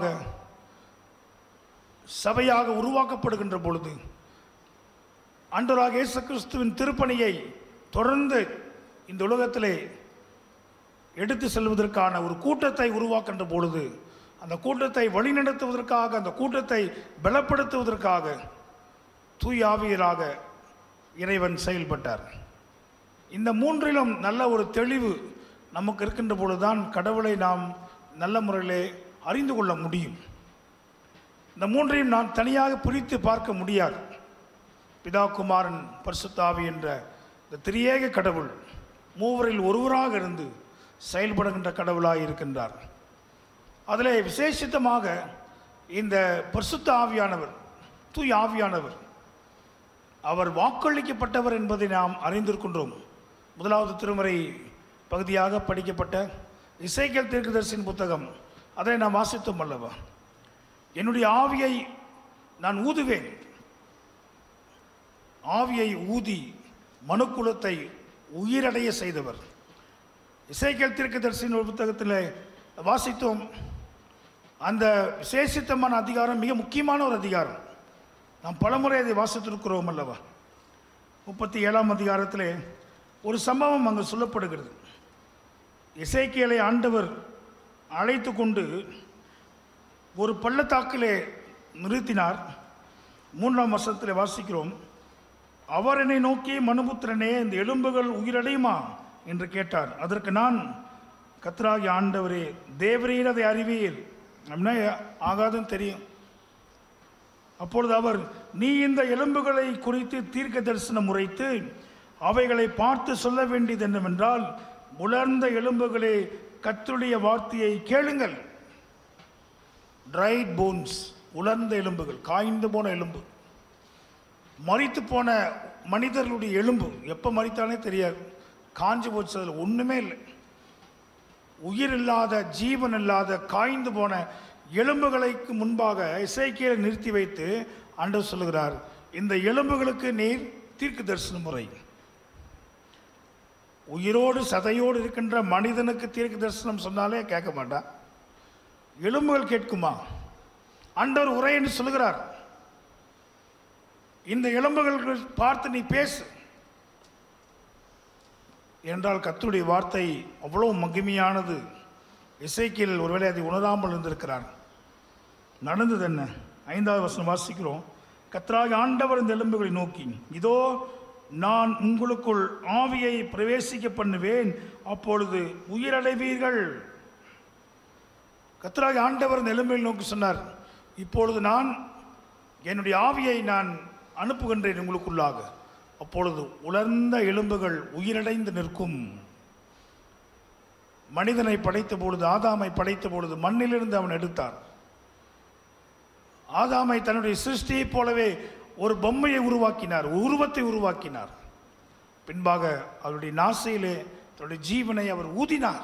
சபையாக உருவாக்கப்படுகின்ற பொழுது ஆண்டவராக இயேசு கிறிஸ்துவின் திருப்பணியை தொடர்ந்து இந்த உலகத்திலே எடுத்து செல்வதற்கான ஒரு கூட்டத்தை உருவாக்கின்ற பொழுது அந்த கூட்டத்தை வழிநடத்துவதற்காக அந்த கூட்டத்தை பலப்படுத்துவதற்காக தூய் ஆவியராக இறைவன் செயல்பட்டார் இந்த மூன்றிலும் நல்ல ஒரு தெளிவு நமக்கு இருக்கின்ற பொழுதுதான் கடவுளை நாம் நல்ல முறையிலே அறிந்து கொள்ள முடியும் இந்த மூன்றையும் நாம் தனியாக பிரித்து பார்க்க முடியாது பிதா குமாரன் பரிசுத்தாவி என்ற இந்த திரியேக கடவுள் மூவரில் ஒருவராக இருந்து செயல்படுகின்ற கடவுளாக இருக்கின்றார் அதிலே விசேஷித்தமாக இந்த பரிசுத்த ஆவியானவர் தூய் ஆவியானவர் அவர் வாக்களிக்கப்பட்டவர் என்பதை நாம் அறிந்திருக்கின்றோம் முதலாவது திருமுறை பகுதியாக படிக்கப்பட்ட இசைக்கல் தீர்க்கதரிசியின் புத்தகம் அதை நாம் வாசித்தோம் அல்லவா என்னுடைய ஆவியை நான் ஊதுவேன் ஆவியை ஊதி மனுக்குலத்தை உயிரடைய செய்தவர் இசைக்கல் தீர்க்கதரிசியின் ஒரு புத்தகத்தில் வாசித்தோம் அந்த விசேஷித்தமான அதிகாரம் மிக முக்கியமான ஒரு அதிகாரம் நாம் பலமுறை அதை வாசித்திருக்கிறோம் அல்லவா முப்பத்தி ஏழாம் அதிகாரத்திலே ஒரு சம்பவம் அங்கு சொல்லப்படுகிறது இசைக்கியலை ஆண்டவர் அழைத்து கொண்டு ஒரு பள்ளத்தாக்கிலே நிறுத்தினார் மூன்றாம் வருஷத்தில் வாசிக்கிறோம் அவர் என்னை நோக்கி மனுபுத்திரனே இந்த எலும்புகள் உயிரடையுமா என்று கேட்டார் அதற்கு நான் கத்ராகி ஆண்டவரே தேவரீர் அதை அறிவீர் அப்படின்னா ஆகாதுன்னு தெரியும் அப்பொழுது அவர் நீ இந்த எலும்புகளை குறித்து தீர்க்க தரிசனம் உரைத்து அவைகளை பார்த்து சொல்ல வேண்டியது என்னவென்றால் உலர்ந்த எலும்புகளே கர்த்தருடைய வார்த்தையை கேளுங்கள் ட்ரைட் போன்ஸ் உலர்ந்த எலும்புகள் காய்ந்து போன எலும்பு மரித்து போன மனிதர்களுடைய எலும்பு எப்போ மரித்தானே தெரியாது காஞ்சு போச்சு அதில் ஒன்றுமே இல்லை உயிர் இல்லாத ஜீவன் இல்லாத காய்ந்து போன எலும்புகளுக்கு முன்பாக இசைக்கியலை நிறுத்தி வைத்து ஆண்டவர் சொல்லுகிறார் இந்த எலும்புகளுக்கு நீர் தீர்க்க தரிசன முறை உயிரோடு சதையோடு இருக்கின்ற மனிதனுக்கு தீர்க்க தரிசனம் சொன்னாலே கேட்க மாட்டான் எலும்புகள் கேட்குமா ஆண்டவர் உரை என்று சொல்லுகிறார் இந்த எலும்புகள் பார்த்து நீ பேசு என்றால் கர்த்தருடைய வார்த்தை அவ்வளவு மகிமையானது இசைக்கியல் ஒருவேளை அதை உணராமல் இருந்திருக்கிறார் நடந்தது என்ன ஐந்தாவது வசனம் வாசிக்கிறோம் கத்ராகி ஆண்டவர் இந்த எலும்புகளை நோக்கி இதோ நான் உங்களுக்குள் ஆவியை பிரவேசிக்க பண்ணுவேன் அப்பொழுது உயிரடைவீர்கள் கத்ராகி ஆண்டவர் இந்த எலும்புகளை நோக்கி சொன்னார் இப்பொழுது நான் என்னுடைய ஆவியை நான் அனுப்புகின்றேன் உங்களுக்குள்ளாக அப்பொழுது உலர்ந்த எலும்புகள் உயிரடைந்து நிற்கும் மனிதனை படைத்த பொழுது ஆதாமை படைத்த பொழுது மண்ணிலிருந்து அவன் எடுத்தார் ஆதாமை தன்னுடைய சிருஷ்டியைப் போலவே ஒரு பொம்மையை உருவாக்கினார் உருவத்தை உருவாக்கினார் பின்பாக அவருடைய நாசையிலே தன்னுடைய ஜீவனை அவர் ஊதினார்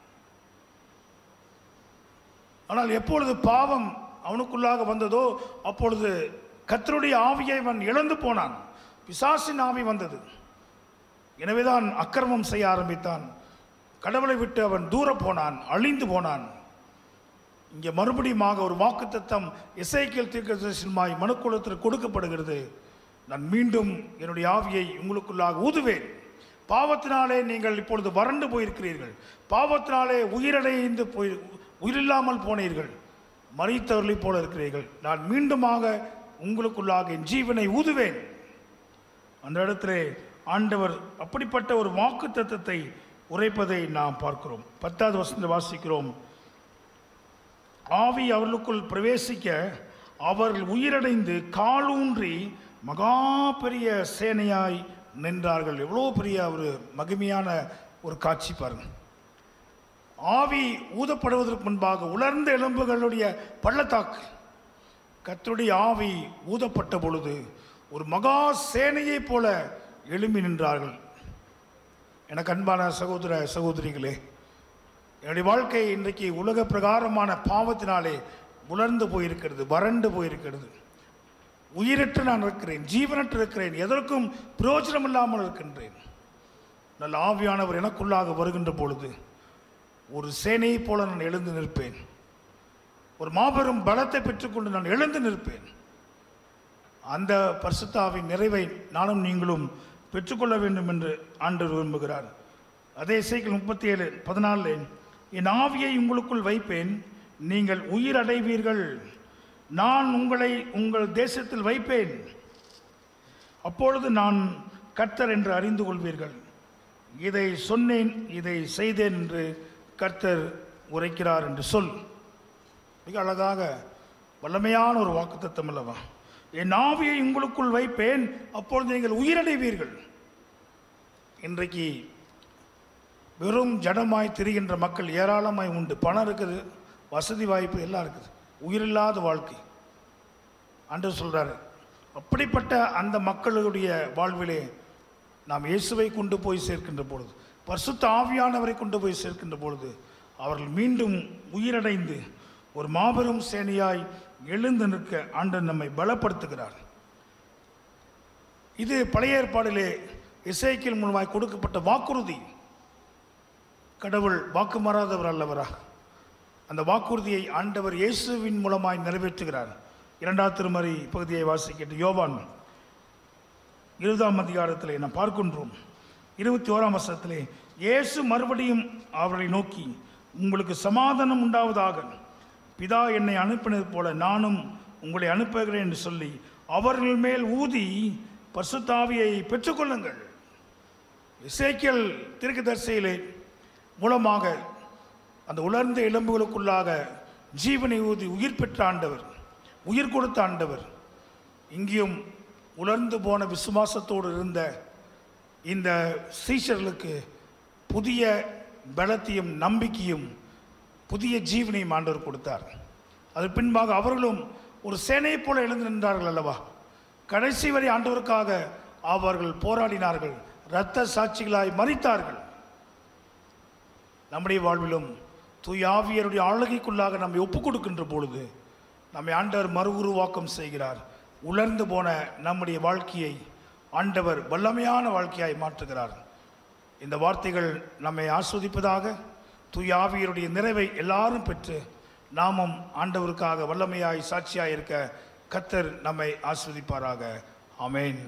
ஆனால் எப்பொழுது பாவம் அவனுக்குள்ளாக வந்ததோ அப்பொழுது கர்த்தருடைய ஆவியை அவன் இழந்து போனான் பிசாசின் ஆவி வந்தது எனவேதான் அக்கிரமம் செய்ய ஆரம்பித்தான் கடவுளை விட்டு அவன் தூர போனான் அழிந்து போனான் இங்கே மறுபடியுமாக ஒரு வாக்குத்தத்தம் இசைக்கியல் தீர்க்கதரிசனமாய் மனுக்குலத்தில் கொடுக்கப்படுகிறது நான் மீண்டும் என்னுடைய ஆவியை உங்களுக்குள்ளாக ஊதுவேன் பாவத்தினாலே நீங்கள் இப்பொழுது வறண்டு போயிருக்கிறீர்கள் பாவத்தினாலே உயிரடைந்து போய் உயிரில்லாமல் போனீர்கள் மறித்தவர்களைப் போல இருக்கிறீர்கள் நான் மீண்டுமாக உங்களுக்குள்ளாக என் ஜீவனை ஊதுவேன் அந்த இடத்திலே ஆண்டவர் அப்படிப்பட்ட ஒரு வாக்கு தத்தத்தை உரைப்பதை நாம் பார்க்கிறோம் பத்தாவது வசனத்தை வாசிக்கிறோம் ஆவி அவர்களுக்குள் பிரவேசிக்க அவர்கள் உயிரடைந்து காலூன்றி மகா பெரிய சேனையாய் நின்றார்கள் எவ்வளோ பெரிய ஒரு மகிமையான ஒரு காட்சி பாருங்க ஆவி ஊதப்படுவதற்கு முன்பாக உலர்ந்த எலும்புகளுடைய பள்ளத்தாக்கு கர்த்தருடைய ஆவி ஊதப்பட்ட பொழுது ஒரு மகா சேனையைப் போல எழும்பி நின்றார்கள் எனக்கு அன்பான சகோதர சகோதரிகளே என்னுடைய வாழ்க்கை இன்றைக்கு உலக பிரகாரமான பாவத்தினாலே உலர்ந்து போயிருக்கிறது வறண்டு போயிருக்கிறது உயிரற்று நான் இருக்கிறேன் ஜீவனற்று இருக்கிறேன் எதற்கும் பிரயோஜனம் இல்லாமல் இருக்கின்றேன் நல்ல ஆவியானவர் எனக்குள்ளாக வருகின்ற பொழுது ஒரு சேனையைப் போல நான் எழுந்து நிற்பேன் ஒரு மாபெரும் பலத்தை பெற்றுக்கொண்டு நான் எழுந்து நிற்பேன் அந்த பரிசுத்தாவின் நிறைவை நானும் நீங்களும் பெற்றுக்கொள்ள வேண்டும் என்று ஆண்டவர் விரும்புகிறார் அதே சைக்கிள் முப்பத்தி ஏழு பதினாலு என் ஆவியை உங்களுக்குள் வைப்பேன் நீங்கள் உயிர் அடைவீர்கள் நான் உங்களை உங்கள் தேசத்தில் வைப்பேன் அப்பொழுது நான் கர்த்தர் என்று அறிந்து கொள்வீர்கள் இதை சொன்னேன் இதை செய்தேன் என்று கர்த்தர் உரைக்கிறார் என்று சொல் மிக அழகாக வல்லமையான ஒரு வாக்குத்தத்தம் அல்லவா என் ஆவியை உங்களுக்குள் வைப்பேன் அப்பொழுது நீங்கள் உயிரடைவீர்கள் இன்றைக்கு வெறும் ஜடமாய் திரிகின்ற மக்கள் ஏராளமாய் உண்டு பணம் இருக்குது வசதி வாய்ப்பு எல்லாம் இருக்குது உயிரில்லாத வாழ்க்கை அன்று சொல்றாரு அப்படிப்பட்ட அந்த மக்களுடைய வாழ்விலே நாம் இயேசுவை கொண்டு போய் சேர்க்கின்ற பொழுது பரிசுத்த ஆவியானவரை கொண்டு போய் சேர்க்கின்ற பொழுது அவர்கள் மீண்டும் உயிரடைந்து ஒரு மாபெரும் சேனையாய் எழுந்து நிற்க ஆண்டவர் நம்மை பலப்படுத்துகிறார் இது பழைய ஏற்பாடிலே இசைக்கியல் மூலமாய் கொடுக்கப்பட்ட வாக்குறுதி கடவுள் வாக்கு மாறாதவர் அல்லவரா அந்த வாக்குறுதியை ஆண்டவர் இயேசுவின் மூலமாய் நிறைவேற்றுகிறார் இரண்டாம் திருமறை பகுதியை வாசிக்கின்ற யோவான் இருபதாம் அதிகாரத்திலே நாம் பார்க்கின்றோம் இருபத்தி ஓராம் வருஷத்திலே இயேசு மறுபடியும் அவர்களை நோக்கி உங்களுக்கு சமாதானம் உண்டாவதாக பிதா என்னை அனுப்பினது போல நானும் உங்களை அனுப்புகிறேன் என்று சொல்லி அவர்கள் மேல் ஊதி பசுத்தாவியை பெற்றுக்கொள்ளுங்கள் இசைக்கியல் தீர்க்கதரிசியிலே மூலமாக அந்த உலர்ந்த எலும்புகளுக்குள்ளாக ஜீவனை ஊதி உயிர் பெற்ற ஆண்டவர் உயிர் கொடுத்த ஆண்டவர் இங்கேயும் உலர்ந்து போன விசுவாசத்தோடு இருந்த இந்த சீஷர்களுக்கு புதிய பலத்தையும் நம்பிக்கையும் புதிய ஜீவனையும் ஆண்டவர் கொடுத்தார் அது பின்பாக அவர்களும் ஒரு சேனையைப் போல எழுந்து நின்றார்கள் அல்லவா கடைசி வரை ஆண்டவருக்காக அவர்கள் போராடினார்கள் இரத்த சாட்சிகளாய் மறித்தார்கள் நம்முடைய வாழ்விலும் தூய ஆவியருடைய ஆளுகைக்குள்ளாக நம்மை ஒப்புக் கொடுக்கின்ற பொழுது நம்மை ஆண்டவர் மறு உருவாக்கம் செய்கிறார் உலர்ந்து போன நம்முடைய வாழ்க்கையை ஆண்டவர் வல்லமையான வாழ்க்கையாய் மாற்றுகிறார் இந்த வார்த்தைகள் நம்மை ஆஸ்வதிப்பதாக தூய ஆவியருடைய நிறைவை எல்லாரும் பெற்று நாமும் ஆண்டவருக்காக வல்லமையாய் சாட்சியாய் இருக்க கத்தர் நம்மை ஆஸ்வதிப்பாராக ஆமென்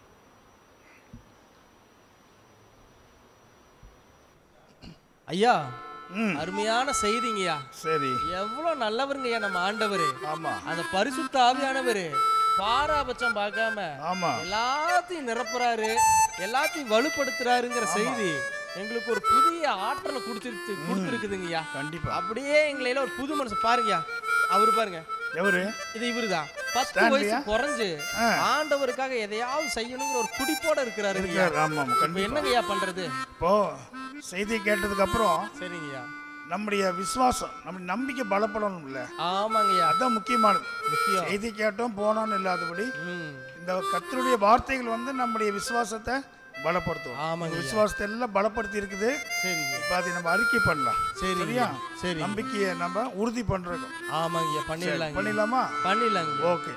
ஐயா ம் அருமையான செய்திங்கய்யா சரி எவ்வளவு நல்லவருங்கய்யா நம்ம ஆண்டவரு ஆமா அந்த பரிசுத்த ஆவியானவரு பாராபட்சம் பார்க்காம ஆமா எல்லாத்தையும் நிரப்புறாரு எல்லாத்தையும் வலுப்படுத்துறாருங்கிற செய்தி எங்களுக்கு ஒரு புதிய ஆற்றலை கொடுத்துருக்கு கொடுத்துருக்குதுங்கய்யா கண்டிப்பா அப்படியே எங்களையில ஒரு புது மனுஷன் பாருங்கய்யா அவரு பாருங்க எவரு இது இவருதான் பத்து ஸ்டான்லியா? வயசு குறைஞ்சு ஆ. ஆண்டவருக்காக எதையாவது செய்யணுங்கிற ஒரு துடிப்போட இருக்கிறாரு இருக்கார் ஆமா ஆமா இப்ப கண்டிப்பா என்னங்கய்யா பண்றது இப்போ செய்தி கேட்டதுக்கு அப்புறம் சரிங்கய்யா நம்முடைய விசுவாசம் நம்ம நம்பிக்கை பலப்படணும் இல்ல ஆமாங்கய்யா அதான் முக்கியமானது முக்கியம் செய்தி கேட்டோம் போனோம்னு இல்லாதபடி ம் இந்த கர்த்தருடைய வார்த்தைகள் வந்து நம்முடைய விசுவாசத்தை பலப்படுத்தும் ஆமாங்க ஐயா. விசுவாசத்தை எல்லாம் பலப்படுத்தி இருக்குது சரிங்க இப்போ அதை நம்ம அறிக்கை பண்ணலாம் சரிங்க. சரியா சரி. நம்பிக்கையை நம்ம உறுதி பண்றோம் ஆமாங்கய்யா பண்ணிடலாங்க பண்ணிடலாமா பண்ணிடலாங்க ஓகே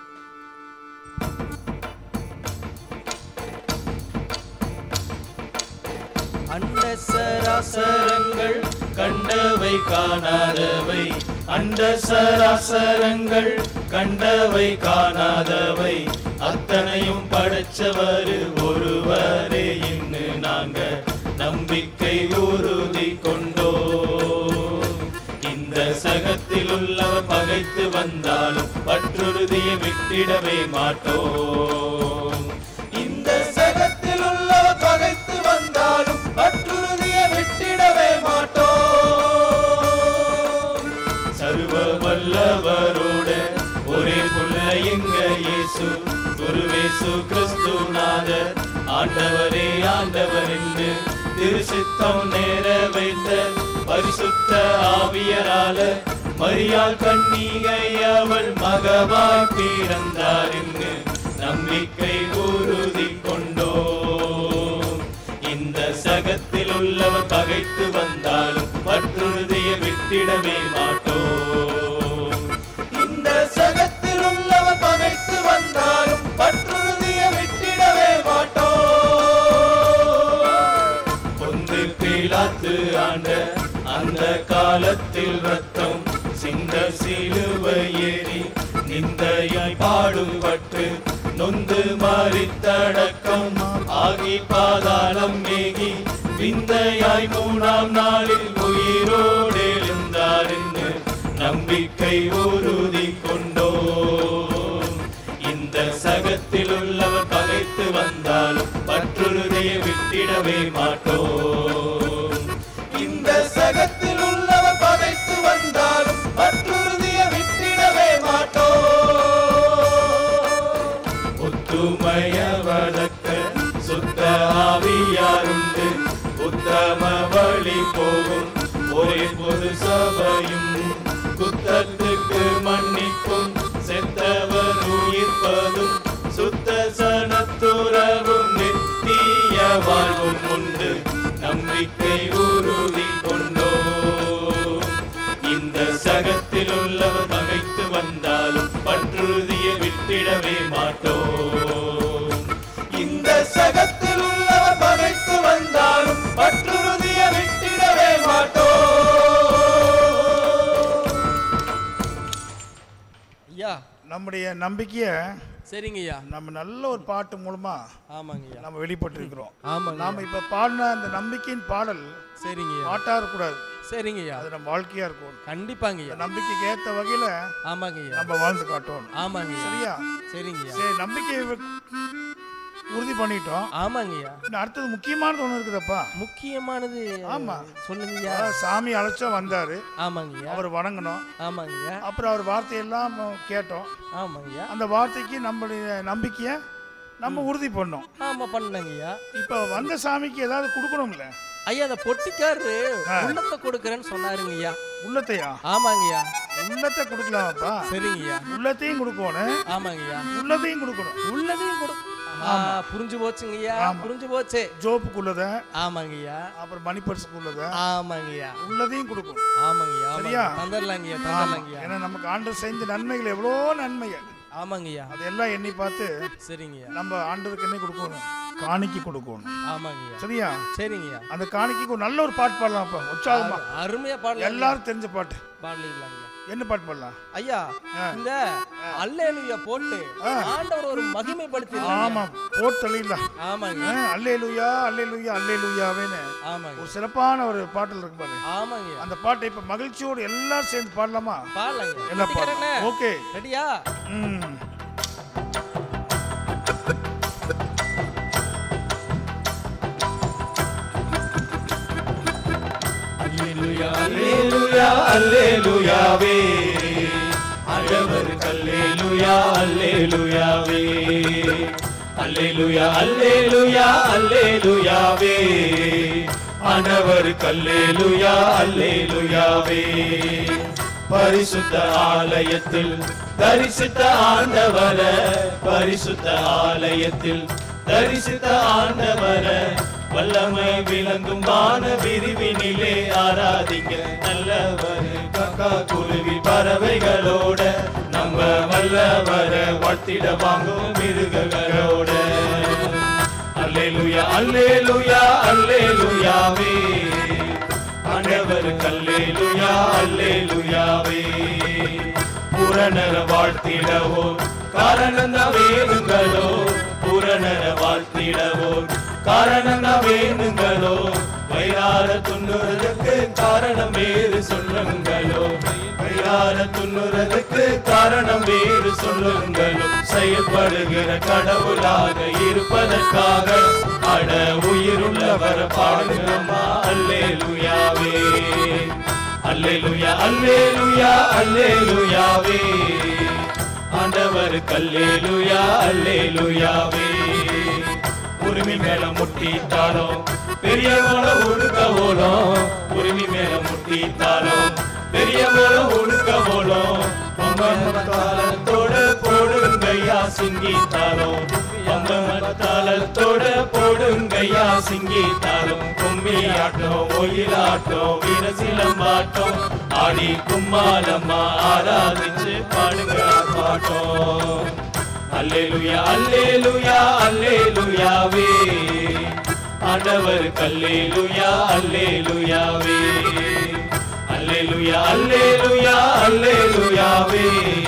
அண்ட சராசரங்கள் கண்டவை காணாதவை அண்ட சராசரங்கள் கண்டவை காணாதவை அத்தனையும் படைச்சவர் ஒருவரே இன்னு நாங்க நம்பிக்கை உறுதி கொண்டோ இந்த சகத்தில் உள்ளவர் பகைத்து வந்தாலும் பற்றுறுதியை விட்டிடவே மாட்டோம் இந்த சகத்தில் உள்ளவர் பகைத்து வந்தாலும் பற்றுறுதியை விட்டிடவே மாட்டோம் சர்வ வல்லவரோட ஒரே புள்ள எங்க இயேசு குருவேசு கிறிஸ்து நாதர் ஆண்டவரே ஆண்டவர் என்று திருசித்தம் நேர வைத்த பரிசுத்த ஆவியரால மரியாள் கன்னிகை அவள் மகவாய் பிறந்தார் என்று நம்பிக்கை உறுதி கொண்டோம் இந்த சகத்தில் உள்ளவர் பகைத்து வந்தாலும் பற்றுறுதியை விட்டிடவே மாட்டோம் இந்த சகத்தில் உள்ளவர் பகைத்து வந்தாலும் பற்றுறுதியை விட்டிடவே மாட்டோம் பொந்து பீலாத்து ஆண்ட அந்த காலத்தில் ரத்தம் சிந்த சிலுவை ஏறி நிந்தையாய் பாடுபட்டு நொந்து மாறித்தடக்கம் ஆகி பாதாளம் மேகி விந்தையாய் மூணாம் நாளில் உயிரோடு எழுந்தார் என்று நம்பிக்கை உறுதி கொண்டோம் இந்த சகத்தில் உள்ளவர் பகைத்து வந்தாலும் பற்றுறுதியை விட்டிடவே மாட்டோம் இந்த சகத்தில் உள்ளவர் பகைத்து வந்தாலும் பற்றுறுதியை விட்டிடவே மாட்டோம் ஒத்துமைய வழக்க சுத்த ஆவியாருண்டு உத்தம வழி போகும் ஒரே பொது சபையும் குத்தத்துக்கு மன்னிப்பும் செத்தவர் உயிர்ப்பதும் சுத்த சனத்துறவும் நித்திய வாழ்வும் உண்டு நம்பிக்கை உறுதி கொண்டோம் இந்த சகத்தில் உள்ளவர் பகைத்து வந்தாலும் பற்றுறுதியை விட்டிடவே மாட்டோம் இந்த சகத்தில் உள்ளவர் பகைத்து வந்தாலும் பற்றுறுதியை விட்டிடவே மாட்டோம் ஐயா நம்முடைய நம்பிக்கையை சரிங்கய்யா நம்ம நல்ல ஒரு பாட்டு மூலமா ஆமாங்கய்யா நம்ம வெளிப்பட்டிருக்கிறோம் ஆமாங்க நாம இப்ப பாடின அந்த நம்பிக்கையின் பாடல் சரிங்கய்யா பாட்டா இருக்கக்கூடாது சரிங்கய்யா அது நம்ம வாழ்க்கையா இருக்கும் கண்டிப்பாங்கய்யா இந்த நம்பிக்கைக்கு ஏத்த வகையில ஆமாங்கய்யா நம்ம வாழ்ந்து காட்டணும் ஆமாங்கய்யா சரியா சரிங்கய்யா சரி நம்பிக்கை வி- உறுதி பண்ணிட்டோம் ஆமாங்கய்யா இன்னும் அடுத்தது முக்கியமானது ஒன்று இருக்குதப்பா முக்கியமானது ஆமா. சொல்லுங்கய்யா அதாவது சாமி அழைச்சா வந்தாரு ஆமாங்கய்யா அவர் வணங்கணும் ஆமாங்கய்யா அப்புறம் அவர் வார்த்தையெல்லாம் கேட்டோம் ஆமாங்கய்யா அந்த வார்த்தைக்கு நம்மளுடைய நம்பிக்கையை நம்ம உறுதி பண்ணோம் ஆமா பண்ணங்கய்யா இப்போ வந்த சாமிக்கு ஏதாவது கொடுக்கணும்ல ஐயா அந்த பொட்டிக்காரரு உள்ளத்தை கொடுக்கறேன்னு சொன்னாருங்கய்யா உள்ளத்தையா ஆமாங்கய்யா உள்ளத்தை கொடுக்கலாமாப்பா சரிங்கய்யா உள்ளத்தையும் கொடுக்கணும் ஆமாங்கய்யா உள்ளதையும் கொடுக்கணும் உள்ளதையும் கொடு ஆ, புரிஞ்சு போச்சுங்கய்யா புரிஞ்சு போச்சு ஜோப்புக்குள்ளத ஆமாங்கய்யா அப்புறம் மணி பர்ஸுக்குள்ளத ஆமாங்கய்யா உள்ளதையும் கொடுக்கணும் ஆமாங்கய்யா சரியா? ஆமாங்க. தந்துடலாங்கய்யா ஆமா. தந்துடலாங்கய்யா ஏன்னா நமக்கு ஆண்டவர் செஞ்ச நன்மைகள் எவ்வளோ நன்மைகள் ஆமாங்கய்யா அதெல்லாம் எண்ணி பார்த்து சரிங்கய்யா நம்ம ஆண்டவருக்கு என்ன கொடுக்கணும் காணிக்கை கொடுக்கணும் ஆமாங்கய்யா சரியா சரிங்கய்யா அந்த காணிக்கைக்கு ஒரு நல்ல ஒரு பாட்டு பாடலாம் அப்ப உற்சாகமா அருமையா பாடலாம் எல்லாரும் தெரிஞ்ச பாட்டு பாடலாங்கய்யா என்ன பாட்டு பாடலாம் ஐயா இந்த அல்லேலுயா போட்டு ஆண்டவர் ஒரு மகிமைப்படுத்தி ஆமா போட்டு தள்ளிடலாம் ஆமாங்க அல்லேலுயா அல்லேலுயா அல்லேலுயாவேன்னு ஆமாங்க ஒரு சிறப்பான ஒரு பாட்டில் இருக்கு பாரு ஆமாங்க அந்த பாட்டை இப்ப மகிழ்ச்சியோடு எல்லாரும் சேர்ந்து பாடலாமா பாடலாங்க என்ன பாடலாம் கட்டிக்கிறேனே. ஓகே ரெடியா ம் அல்லேலூயா அல்லேலூயா அல்லேலூயாவே ஆண்டவர் அல்லேலூயா அல்லேலூயாவே அல்லேலூயா அல்லேலூயா அல்லேலூயாவே ஆண்டவர் அல்லேலூயா அல்லேலூயாவே பரிசுத்த ஆலயத்தில் தரிசித்த ஆண்டவர பரிசுத்த ஆலயத்தில் தரிசித்த ஆண்டவர வல்லமை விளங்கும் வான விரிவினிலே ஆராதிங்க நல்லவர் கக்கா குருவி பறவைகளோட நம்ம வல்லவர வாழ்த்திட வாங்கும் மிருகங்களோட அல்லேலுயா அல்லேலுயா அல்லேலுயாவே ஆண்டவர் அல்லேலுயா அல்லேலுயாவே புறநர வாழ்த்திடவோ காரணம் வேணுங்களோ புறநர வாழ்த்திடவோ காரணம் வேணுங்களோ வயிறார துண்ணுறதுக்கு காரணம் வேறு சொல்லுங்களோ வயிறார துண்ணுறதுக்கு காரணம் வேறு சொல்லுங்களோ செயல்படுகிற கடவுளாக இருப்பதற்காக அட உயிருள்ளவர பாடுங்கம்மா அல்லேலுயாவே அல்லேலுயா அல்லேலுயா அல்லேலுயாவே ஆண்டவர் கல்லேலுயா அல்லேலுயாவே உரிமை மேல முட்டிட்டாலோ பெரிய போல உடுக்க போலும் உரிமை மேல முட்டிட்டாலோ பெரிய போல உடுக்க போலும் தாளத்தோட போடுங்கய்யா சிங்கித்தாலோ தாளத்தோட போடுங்கய்யா சிங்கித்தாலும் கும்மி ஆட்டம் ஒயிலாட்டம் வீரசிலம்பாட்டம் ஆடி கும்மாலம்மா ஆராதிச்சு பாடுங்க பாட்டம் அல்லேலுயா அல்லேலுயா அல்லேலுயாவே ஆண்டவர் கல்லேலுயா அல்லேலுயாவே அல்லேலுயா அல்லேலுயா அல்லேலுயாவே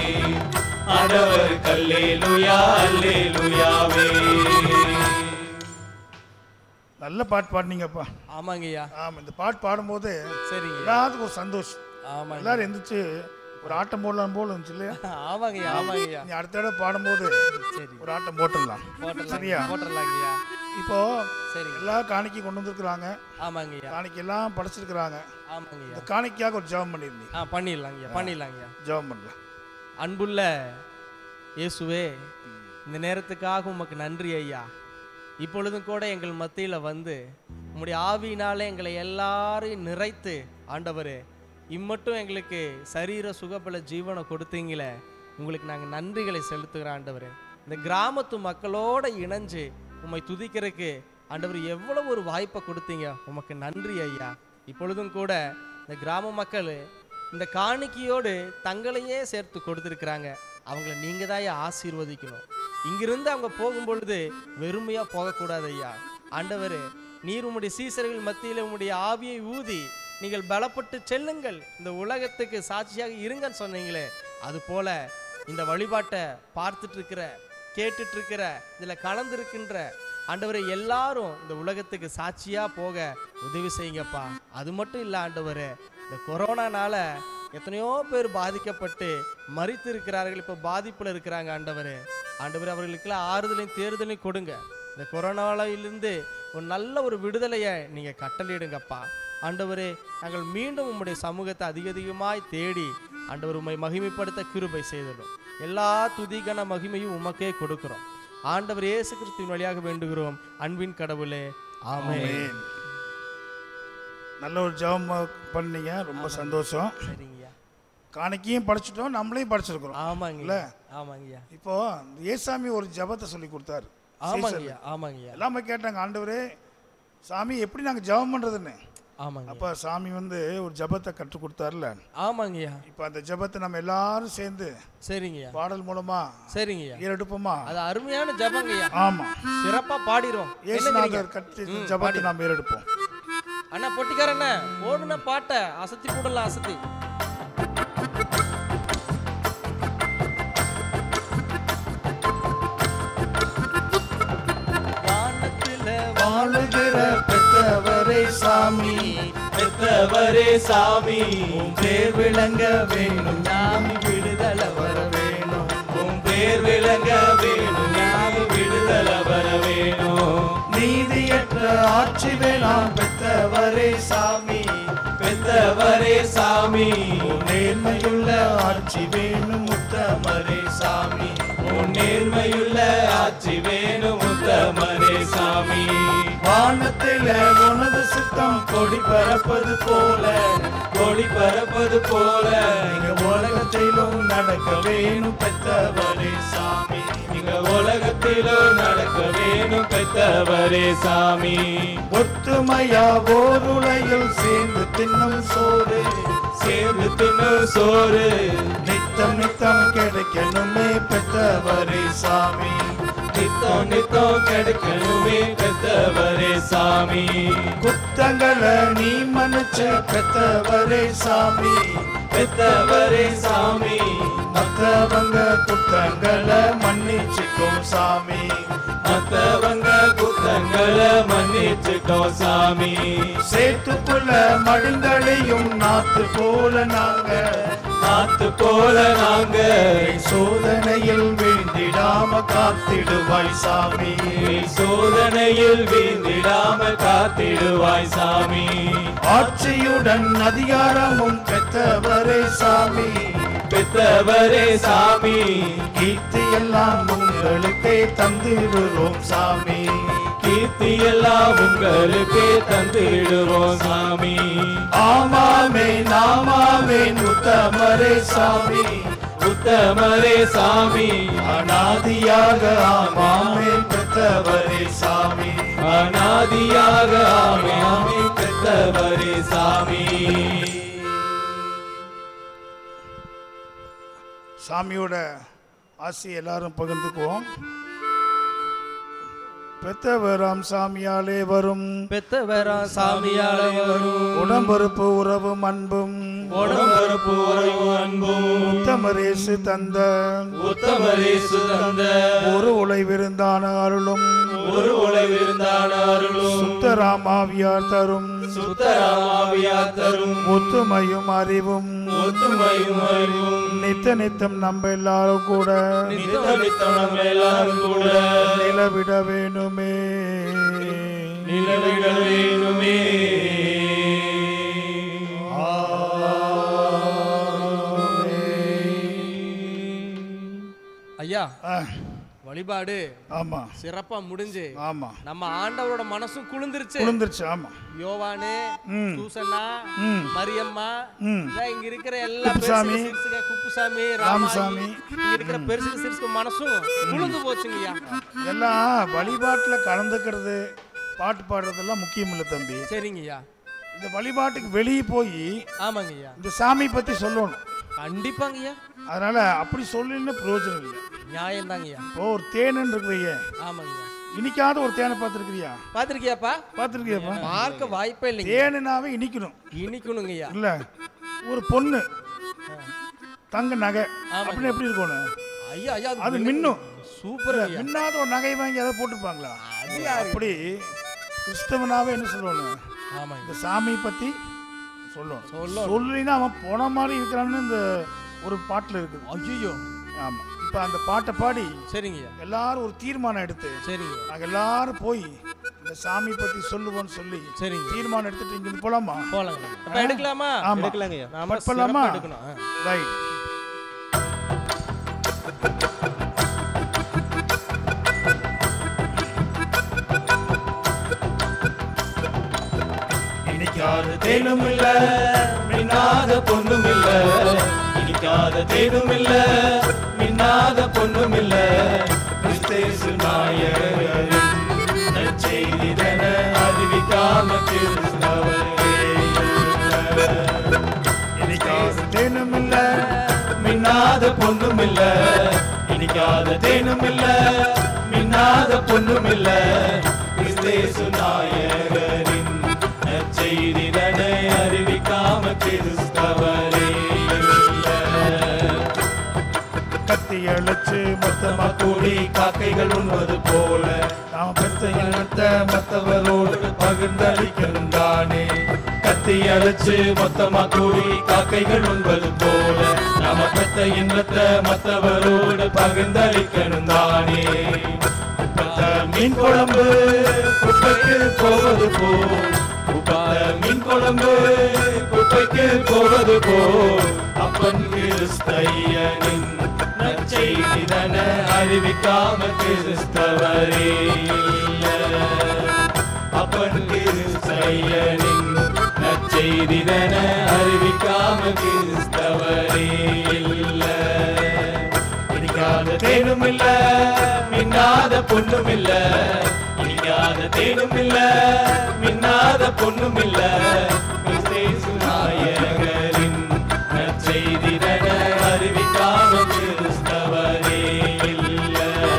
ஆண்டவர் கல்லேலுயா அல்லேலுயாவே நல்ல பாட்டு பாடினீங்கப்பா ஆமாங்கய்யா ஆமா இந்த பாட்டு பாடும்போது சரிங்க எல்லாத்துக்கும் ஒரு சந்தோஷம் ஆமாங்க எல்லாரும் எந்திரிச்சு ஒரு ஆட்டம் போடலாம் போல இருந்துச்சு இல்லையா ஆமாங்கய்யா ஆமாங்கய்யா நீ அடுத்த தடவை பாடும்போது சரி ஒரு ஆட்டம் போட்டுடலாம் போட்டுடலாம் சரியா போட்டுடலாங்கய்யா இப்போ சரிங்க எல்லா காணிக்கை கொண்டு வந்திருக்கிறாங்க ஆமாங்கய்யா காணிக்கை எல்லாம் படைச்சிருக்கிறாங்க ஆமாங்கய்யா இந்த காணிக்கையாக ஒரு ஜெபம் பண்ணியிருந்தீங்க ஆ பண்ணிடலாங்கய்யா பண்ணிடலாங்கய்யா ஜெபம் பண்ணலாம் அன்புள்ள இயேசுவே இந்த நேரத்துக்காக உமக்கு நன்றி ஐயா இப்பொழுதும் கூட எங்கள் மத்தியில் வந்து உம்முடைய ஆவியினால எங்களை எல்லாரையும் நிறைத்து ஆண்டவரே இம்மட்டும் எங்களுக்கு சரீர சுகபல ஜீவனை கொடுத்தீங்களே உங்களுக்கு நாங்கள் நன்றிகளை செலுத்துகிறோம் ஆண்டவரே இந்த கிராமத்து மக்களோட இணைஞ்சு உம்மை துதிக்கிறதுக்கு ஆண்டவர் எவ்வளவு ஒரு வாய்ப்பை கொடுத்தீங்க உமக்கு நன்றி ஐயா இப்பொழுதும் கூட இந்த கிராம மக்கள் இந்த காணிக்கையோடு தங்களையே சேர்த்து கொடுத்துருக்குறாங்க அவங்கள நீங்க தான் ஆசீர்வதிக்கணும் இங்கிருந்து அவங்க போகும் பொழுது வெறுமையா போகக்கூடாது ஐயா ஆண்டவர் நீர் உம்முடைய சீசர்கள் மத்தியில் உம்முடைய ஆவியை ஊதி நீங்கள் பலப்பட்டு செல்லுங்கள் இந்த உலகத்துக்கு சாட்சியாக இருங்கன்னு சொன்னீங்களே அது போல இந்த வழிபாட்டை பார்த்துட்டு இருக்கிற கேட்டுட்டு இருக்கிற இதில் கலந்துருக்கின்ற ஆண்டவரை எல்லாரும் இந்த உலகத்துக்கு சாட்சியா போக உதவி செய்யுங்கப்பா அது மட்டும் இல்லை ஆண்டவரே இந்த கொரோனானால எத்தனையோ பேர் பாதிக்கப்பட்டு மறித்து இருக்கிறார்கள் இப்போ பாதிப்புல இருக்கிறாங்க ஆண்டவரே ஆண்டவர் அவர்களுக்கெல்லாம் ஆறுதலையும் தேறுதலையும் கொடுங்க இந்த கொரோனாவிலிருந்து ஒரு நல்ல ஒரு விடுதலையை நீங்க கட்டளையிடுங்கப்பா ஆண்டவரே நாங்கள் மீண்டும் உம்முடைய சமூகத்தை அதிக அதிகமாய் தேடி ஆண்டவர் உம்மை மகிமைப்படுத்த கிருபை செய்திடும் எல்லா துதிகன மகிமையும் உமக்கே கொடுக்கிறோம் ஆண்டவர் இயேசு கிறிஸ்துவின் வழியாக வேண்டுகிறோம் அன்பின் கடவுளே ஆமென் ஆமென். நல்ல ஒரு ஜெபம் பண்ணீங்க ரொம்ப சந்தோஷம் சரிங்கய்யா காணிக்கையும் படிச்சிட்டோம் நம்மளையும் படிச்சிருக்கிறோம் ஆமாங்க இல்ல? ஆமாங்கய்யா இப்போ ஏசாமி ஒரு ஜெபத்தை சொல்லி கொடுத்தாரு ஆமாங்கய்யா ஆமாங்கய்யா எல்லாமே கேட்டாங்க ஆண்டவரே சாமி எப்படி நாங்கள் ஜெபம் பண்ணுறதுன்னு ஆமாங்க அப்போ சாமி வந்து ஒரு ஜெபத்தை கற்றுக் கொடுத்தாருல ஆமாங்கய்யா இப்போ அந்த ஜெபத்தை நம்ம எல்லாரும் சேர்ந்து சரிங்கய்யா பாடல் மூலமா சரிங்கய்யா ஏறெடுப்போமா அது அருமையான ஜபங்கய்யா ஆமா சிறப்பா பாடிரும் இயேசுநாதர் கட்டி ஜெபத்தை நாம் ஏறெடுப்போம் அண்ணா பொட்டிக்காரண்ணா ஓடுன பாட்டை அசத்தி போடலாம் அசத்தி வானத்தில வாழுகிற பெற்றவரே சாமி பெத்தவரே சாமி உன் பேர் விளங்க வேணும் நாமி விடுதலை வர வேணும் உன் பேர் விளங்க வேணும் ஞாபக விடுதலை வர வேணும் நீதியற்ற ஆட்சி வேணாம் பெற்றவரே சாமி பெத்தவரே சாமி உன் நேர்மையுள்ள ஆட்சி வேணும் உத்தமரே சாமி உன் நேர்மையுள்ள ஆட்சி வேணும் உத்தமரே சாமி வானத்தில உனது சித்தம் கொடி பறப்பது போல கொடி பறப்பது போல இங்க உலகத்திலும் நடக்க வேணும் பெற்றவரே சாமி இங்க உலகத்திலும் நடக்க வேணும் பெத்தவரே சாமி ஒத்துமையா ஓருளையில் சேர்ந்து தின்னும் சோறு சேர்ந்து தின்னும் சோறு நித்தம் நித்தம் கிடைக்கணுமே பெற்றவரே சாமி நித்தம் நித்தம் கிடைக்கணுமே பெத்தவரே சாமி குத்தங்களை நீ மன்னிச்சு பெற்றவரே சாமி பெத்தவரே சாமி மத்தவங்க குத்தங்களை மன்னிச்சுக்கோ சாமி மத்தவங்க குத்தங்களை மன்னிச்சுட்டோம் சாமி சேத்துக்குள்ள மடுங்களையும் நாத்து போல நாங்க நாத்து போல நாங்க சோதனையில் வீழ்ந்திடாம காத்திடுவாய் சாமி சோதனையில் வீழ்ந்திடாம காத்திடுவாய் சாமி ஆட்சியுடன் அதிகாரமும் பெற்றவரே சாமி பெத்தவரே சாமி கீர்த்தி எல்லாம் உங்களுக்கே தந்திடுறோம் சாமி கீர்த்தி எல்லாம் உங்களுக்கே தந்திடுவோம் சாமி ஆமாமே நாமாமே உத்தமரே சாமி உத்தமரே சாமி அநாதியாக ஆமாமே பெற்றவரே சாமி அநாதியாக ஆமே பெத்தவரே சாமி சாமியோட ஆசி எல்லாரும் பகிர்ந்துக்குவோம் பெத்தவராம் சாமியாலே வரும் பெத்தவரா சாமியாலே வரும் உடம்பருப்பு உறவும் அன்பும் உடம்பரப்பு உறவு அன்பும் உத்தமரேசு தந்த உத்தமரேசு தந்த ஒரு உழைவிருந்தான அருளும் ஒரு உழைவிருந்தான அருளும் சுத்தராமாவியார் தரும் சுத்தராமாவியா தரும் ஒத்துமையும் அறிவும் ஒத்துமையும் அறிவும் நித்த நித்தம் நம்ம எல்லாரும் கூட நித்த நித்தம் நம்ம எல்லாரும் கூட நிலவிட வேணுமே நிலவிட வேணுமே ஐயா ஆ, வழிபாடு ஆமா சிறப்பா முடிஞ்சு ஆமா நம்ம ஆண்டவரோட மனசும் குளிர்ந்துருச்சு குளிர்ந்துருச்சு ஆமா யோவானு ம். சூசன்னா ம். மரியம்மா ம். இதான் இங்க இருக்கிற எல்லா குப்புசாமி, பெருசுக சிறுசுக, குப்புசாமி ராமசாமி. ராமசாமி இங்க இருக்கிற பெருசுக சிறுசுக மனசும் குளிர்ந்து போச்சுங்கய்யா எல்லாம் வழிபாட்டில் கலந்துக்கிறது பாட்டு பாடுறதெல்லாம் முக்கியம் இல்லை தம்பி சரிங்கய்யா இந்த வழிபாட்டுக்கு வெளியே போய் ஆமாங்கய்யா இந்த சாமி பற்றி சொல்லணும் கண்டிப்பாங்கய்யா அதனால அப்படி சொல்லணும்னு பிரயோஜனம் இல்லை நியாயம் தாங்கய்யா இப்போ ஒரு தேனுன்னு இருக்கிறீங்க ஆமாங்கய்யா இனிக்காத ஒரு தேனை பார்த்துருக்கிறியா பாத்திருக்கியாப்பா பார்த்துருக்கியாப்பா பார்க்க வாய்ப்பே இல்லைங்க தேனுனாவே இனிக்கணும் இனிக்கணுங்கய்யா இல்ல ஒரு பொண்ணு தங்க நகை அப்படின்னு எப்படி இருக்கணும் ஐயா ஐயா அது மின்னும் சூப்பர் ஐயா மின்னாத ஒரு நகை வாங்கி அதை போட்டுருப்பாங்களா அது யாரு? அப்படி கிறிஸ்தவனாவே என்ன சொல்லணும் ஆமாங்க இந்த சாமியை பத்தி சொல்லணும் சொல்லணும். சொல்லினா அவன் போன மாதிரி இருக்கிறான்னு இந்த ஒரு பாட்டுல இருக்குது ஐயோ ஆமா இப்ப இப்போ அந்த பாட்டை பாடி சரிங்கய்யா எல்லாரும் ஒரு தீர்மானம் எடுத்து சரிங்க நாங்கள் எல்லாரும் போய் இந்த சாமி பற்றி சொல்லுவோம்னு சொல்லி சரிங்க தீர்மானம் எடுத்துட்டு இங்கிருந்து போலாமா போலாங்க அப்ப எடுக்கலாமா ஆமா எடுக்கலாங்கய்யா நாம கட் பண்ணலாமா? சிறப்பா எடுக்கணும் ஆ. ரைட் இனிக்காத தேனும் இல்ல மின்னாத பொண்ணும் இல்ல இனிக்காத தேனும் இல்ல மின்னாத பொண்ணும் இல்ல கிறிஸ்தேசு நாயகரின் நற்செய்திதன அறிவிக்காம கிறிஸ்தவரே இனிக்காத தேனும் இல்ல மின்னாத பொண்ணும் இல்ல இனிக்காத தேனும் இல்ல மின்னாத பொண்ணும் இல்ல கிறிஸ்தேசு நாயகரின் நற்செய்திதனை அறிவிக்காம கிறிஸ்தவரே இல்ல. கத்தி அழைச்சு மொத்தமா கூடி காக்கைகள் உண்பது போல நாம் பெற்ற இனத்தை மற்றவரோடு பகிர்ந்தளிக்கணும் தானே கத்தி அழைச்சு மொத்தமா கூடி காக்கைகள் உண்பது போல நாம பெற்ற இன்பத்தை மற்றவரோடு பகிர்ந்தளிக்கணும் தானே உப்பத்த மீன் குழம்பு குப்பைக்கு போவது போ உப்பத்த மீன் குழம்பு குப்பைக்கு போவது போ அப்பன் கிறிஸ்தையனின் நற்செய்திதன அறிவிக்காம கிறிஸ்தவரே இல்ல. அப்பன் கிறிஸ்தையனின் நற்செய்திதன அறிவிக்காம கிறிஸ்தவரே இல்ல. இனிக்காத தேனும் இல்ல மின்னாத பொண்ணும் இல்ல இனிக்காத தேனும் இல்ல மின்னாத பொண்ணும் இல்ல கிறிஸ்தேசு நாயகரின் நற்செய்திதன அறிவிக்காம கிறிஸ்தவரே இல்ல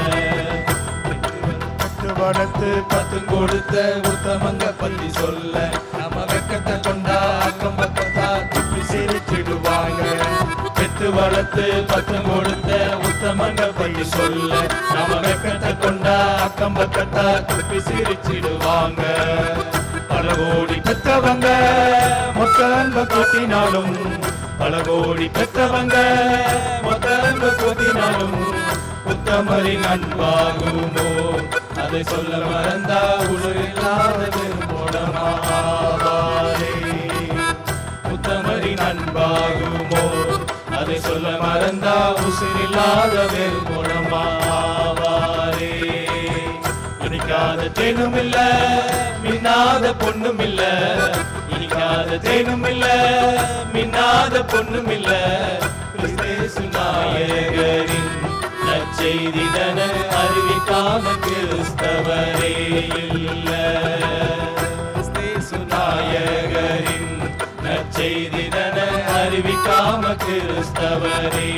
பத்து வளர்த்து பத்து கொடுத்த உத்தமங்க பத்தி சொல்ல நம்ம வெக்கத்தை கொண்டா அக்கம் பக்கத்தா துப்பி சிரிச்சிடுவாங்க பெத்து வளர்த்து பத்து கொடுத்த உத்தமங்க பத்தி சொல்ல நம்ம வெக்கத்தை கொண்டா அக்கம் பக்கத்தா துப்பி சிரிச்சிடுவாங்க பல கோடி பெத்தவங்க மொத்த அன்ப கூட்டினாலும் பல கோடி பெத்தவங்க மொத்த அன்ப கூட்டினாலும் உத்தமரின் அன்பாகுமோ அதை சொல்ல மறந்தா உலகில்லாத பெருமோடமாவாரே உத்தமரின் அன்பாகுமோ அதை சொல்ல மறந்தா உசிரில்லாத பெருமோடமாவாரே இனிக்காத தேனும் இல்ல மின்னாத பொண்ணும் இல்ல இனிக்காத தேனும் இல்ல மின்னாத பொண்ணும் இல்ல கிறிஸ்தேசு நாயகரின் நற்செய்திதன அறிவிக்காம கிறிஸ்தவரே இல்ல கிறிஸ்தேசு நாயகரின் நற்செய்திதன அறிவிக்காம கிறிஸ்தவரே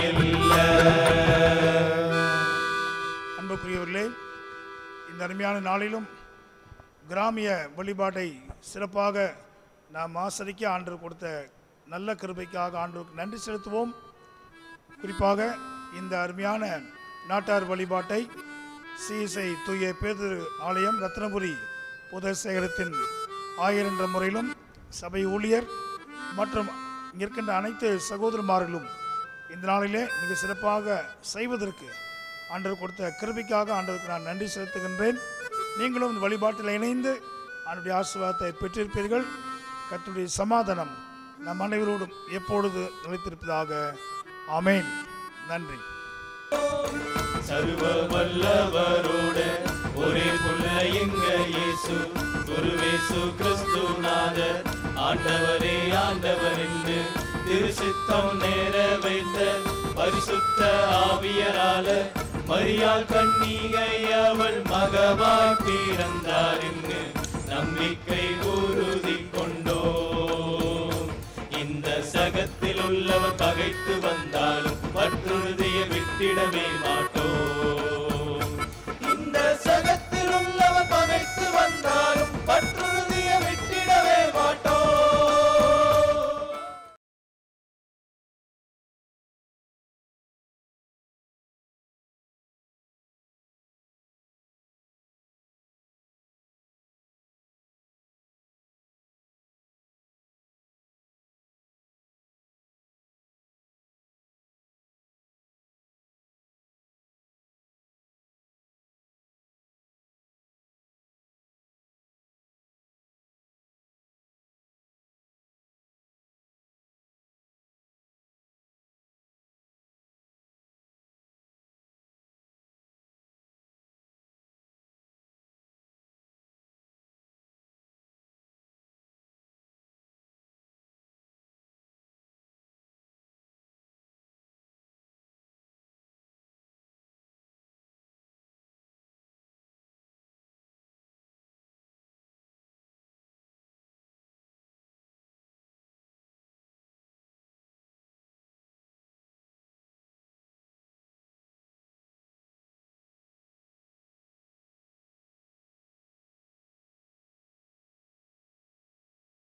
இல்ல அன்புக்குரியவர்களே இந்த அருமையான நாளிலும் கிராமிய வழிபாட்டை சிறப்பாக நாம் ஆசரிக்க ஆண்டவர் கொடுத்த நல்ல கிருபைக்காக ஆண்டவருக்கு நன்றி செலுத்துவோம் குறிப்பாக இந்த அருமையான நாட்டார் வழிபாட்டை சிஎஸ்ஐ தூய பேதுரு ஆலயம் ரத்னபுரி புத சேகரத்தின் ஆயர் என்ற முறையிலும் சபை ஊழியர் மற்றும் இங்க இருக்கின்ற அனைத்து சகோதரமார்களும் இந்த நாளிலே மிக சிறப்பாக செய்வதற்கு ஆண்டவர் கொடுத்த கிருபைக்காக ஆண்டவருக்கு நான் நன்றி செலுத்துகின்றேன் நீங்களும் இந்த வழிபாட்டில் இணைந்து ஆண்டுடைய ஆசீர்வாதத்தை பெற்றிருப்பீர்கள் கர்த்தருடைய சமாதானம் நம் அனைவரோடும் எப்பொழுது நிலைத்திருப்பதாக ஆமென் நன்றி சர்வ வல்லவரோட ஒரே புள்ள எங்க இயேசு குருவேசு கிறிஸ்து நாதர் ஆண்டவரே ஆண்டவர் என்று திருசித்தம் நேர வைத்த பரிசுத்த ஆவியரால மரியாள் கன்னிகை அவள் மகவாய் பிறந்தார் என்று நம்பிக்கை உறுதி கொண்டோம் இந்த சகத்தில் உள்ளவர் பகைத்து வந்தாலும் பற்றுறுதிய விட்டிடவே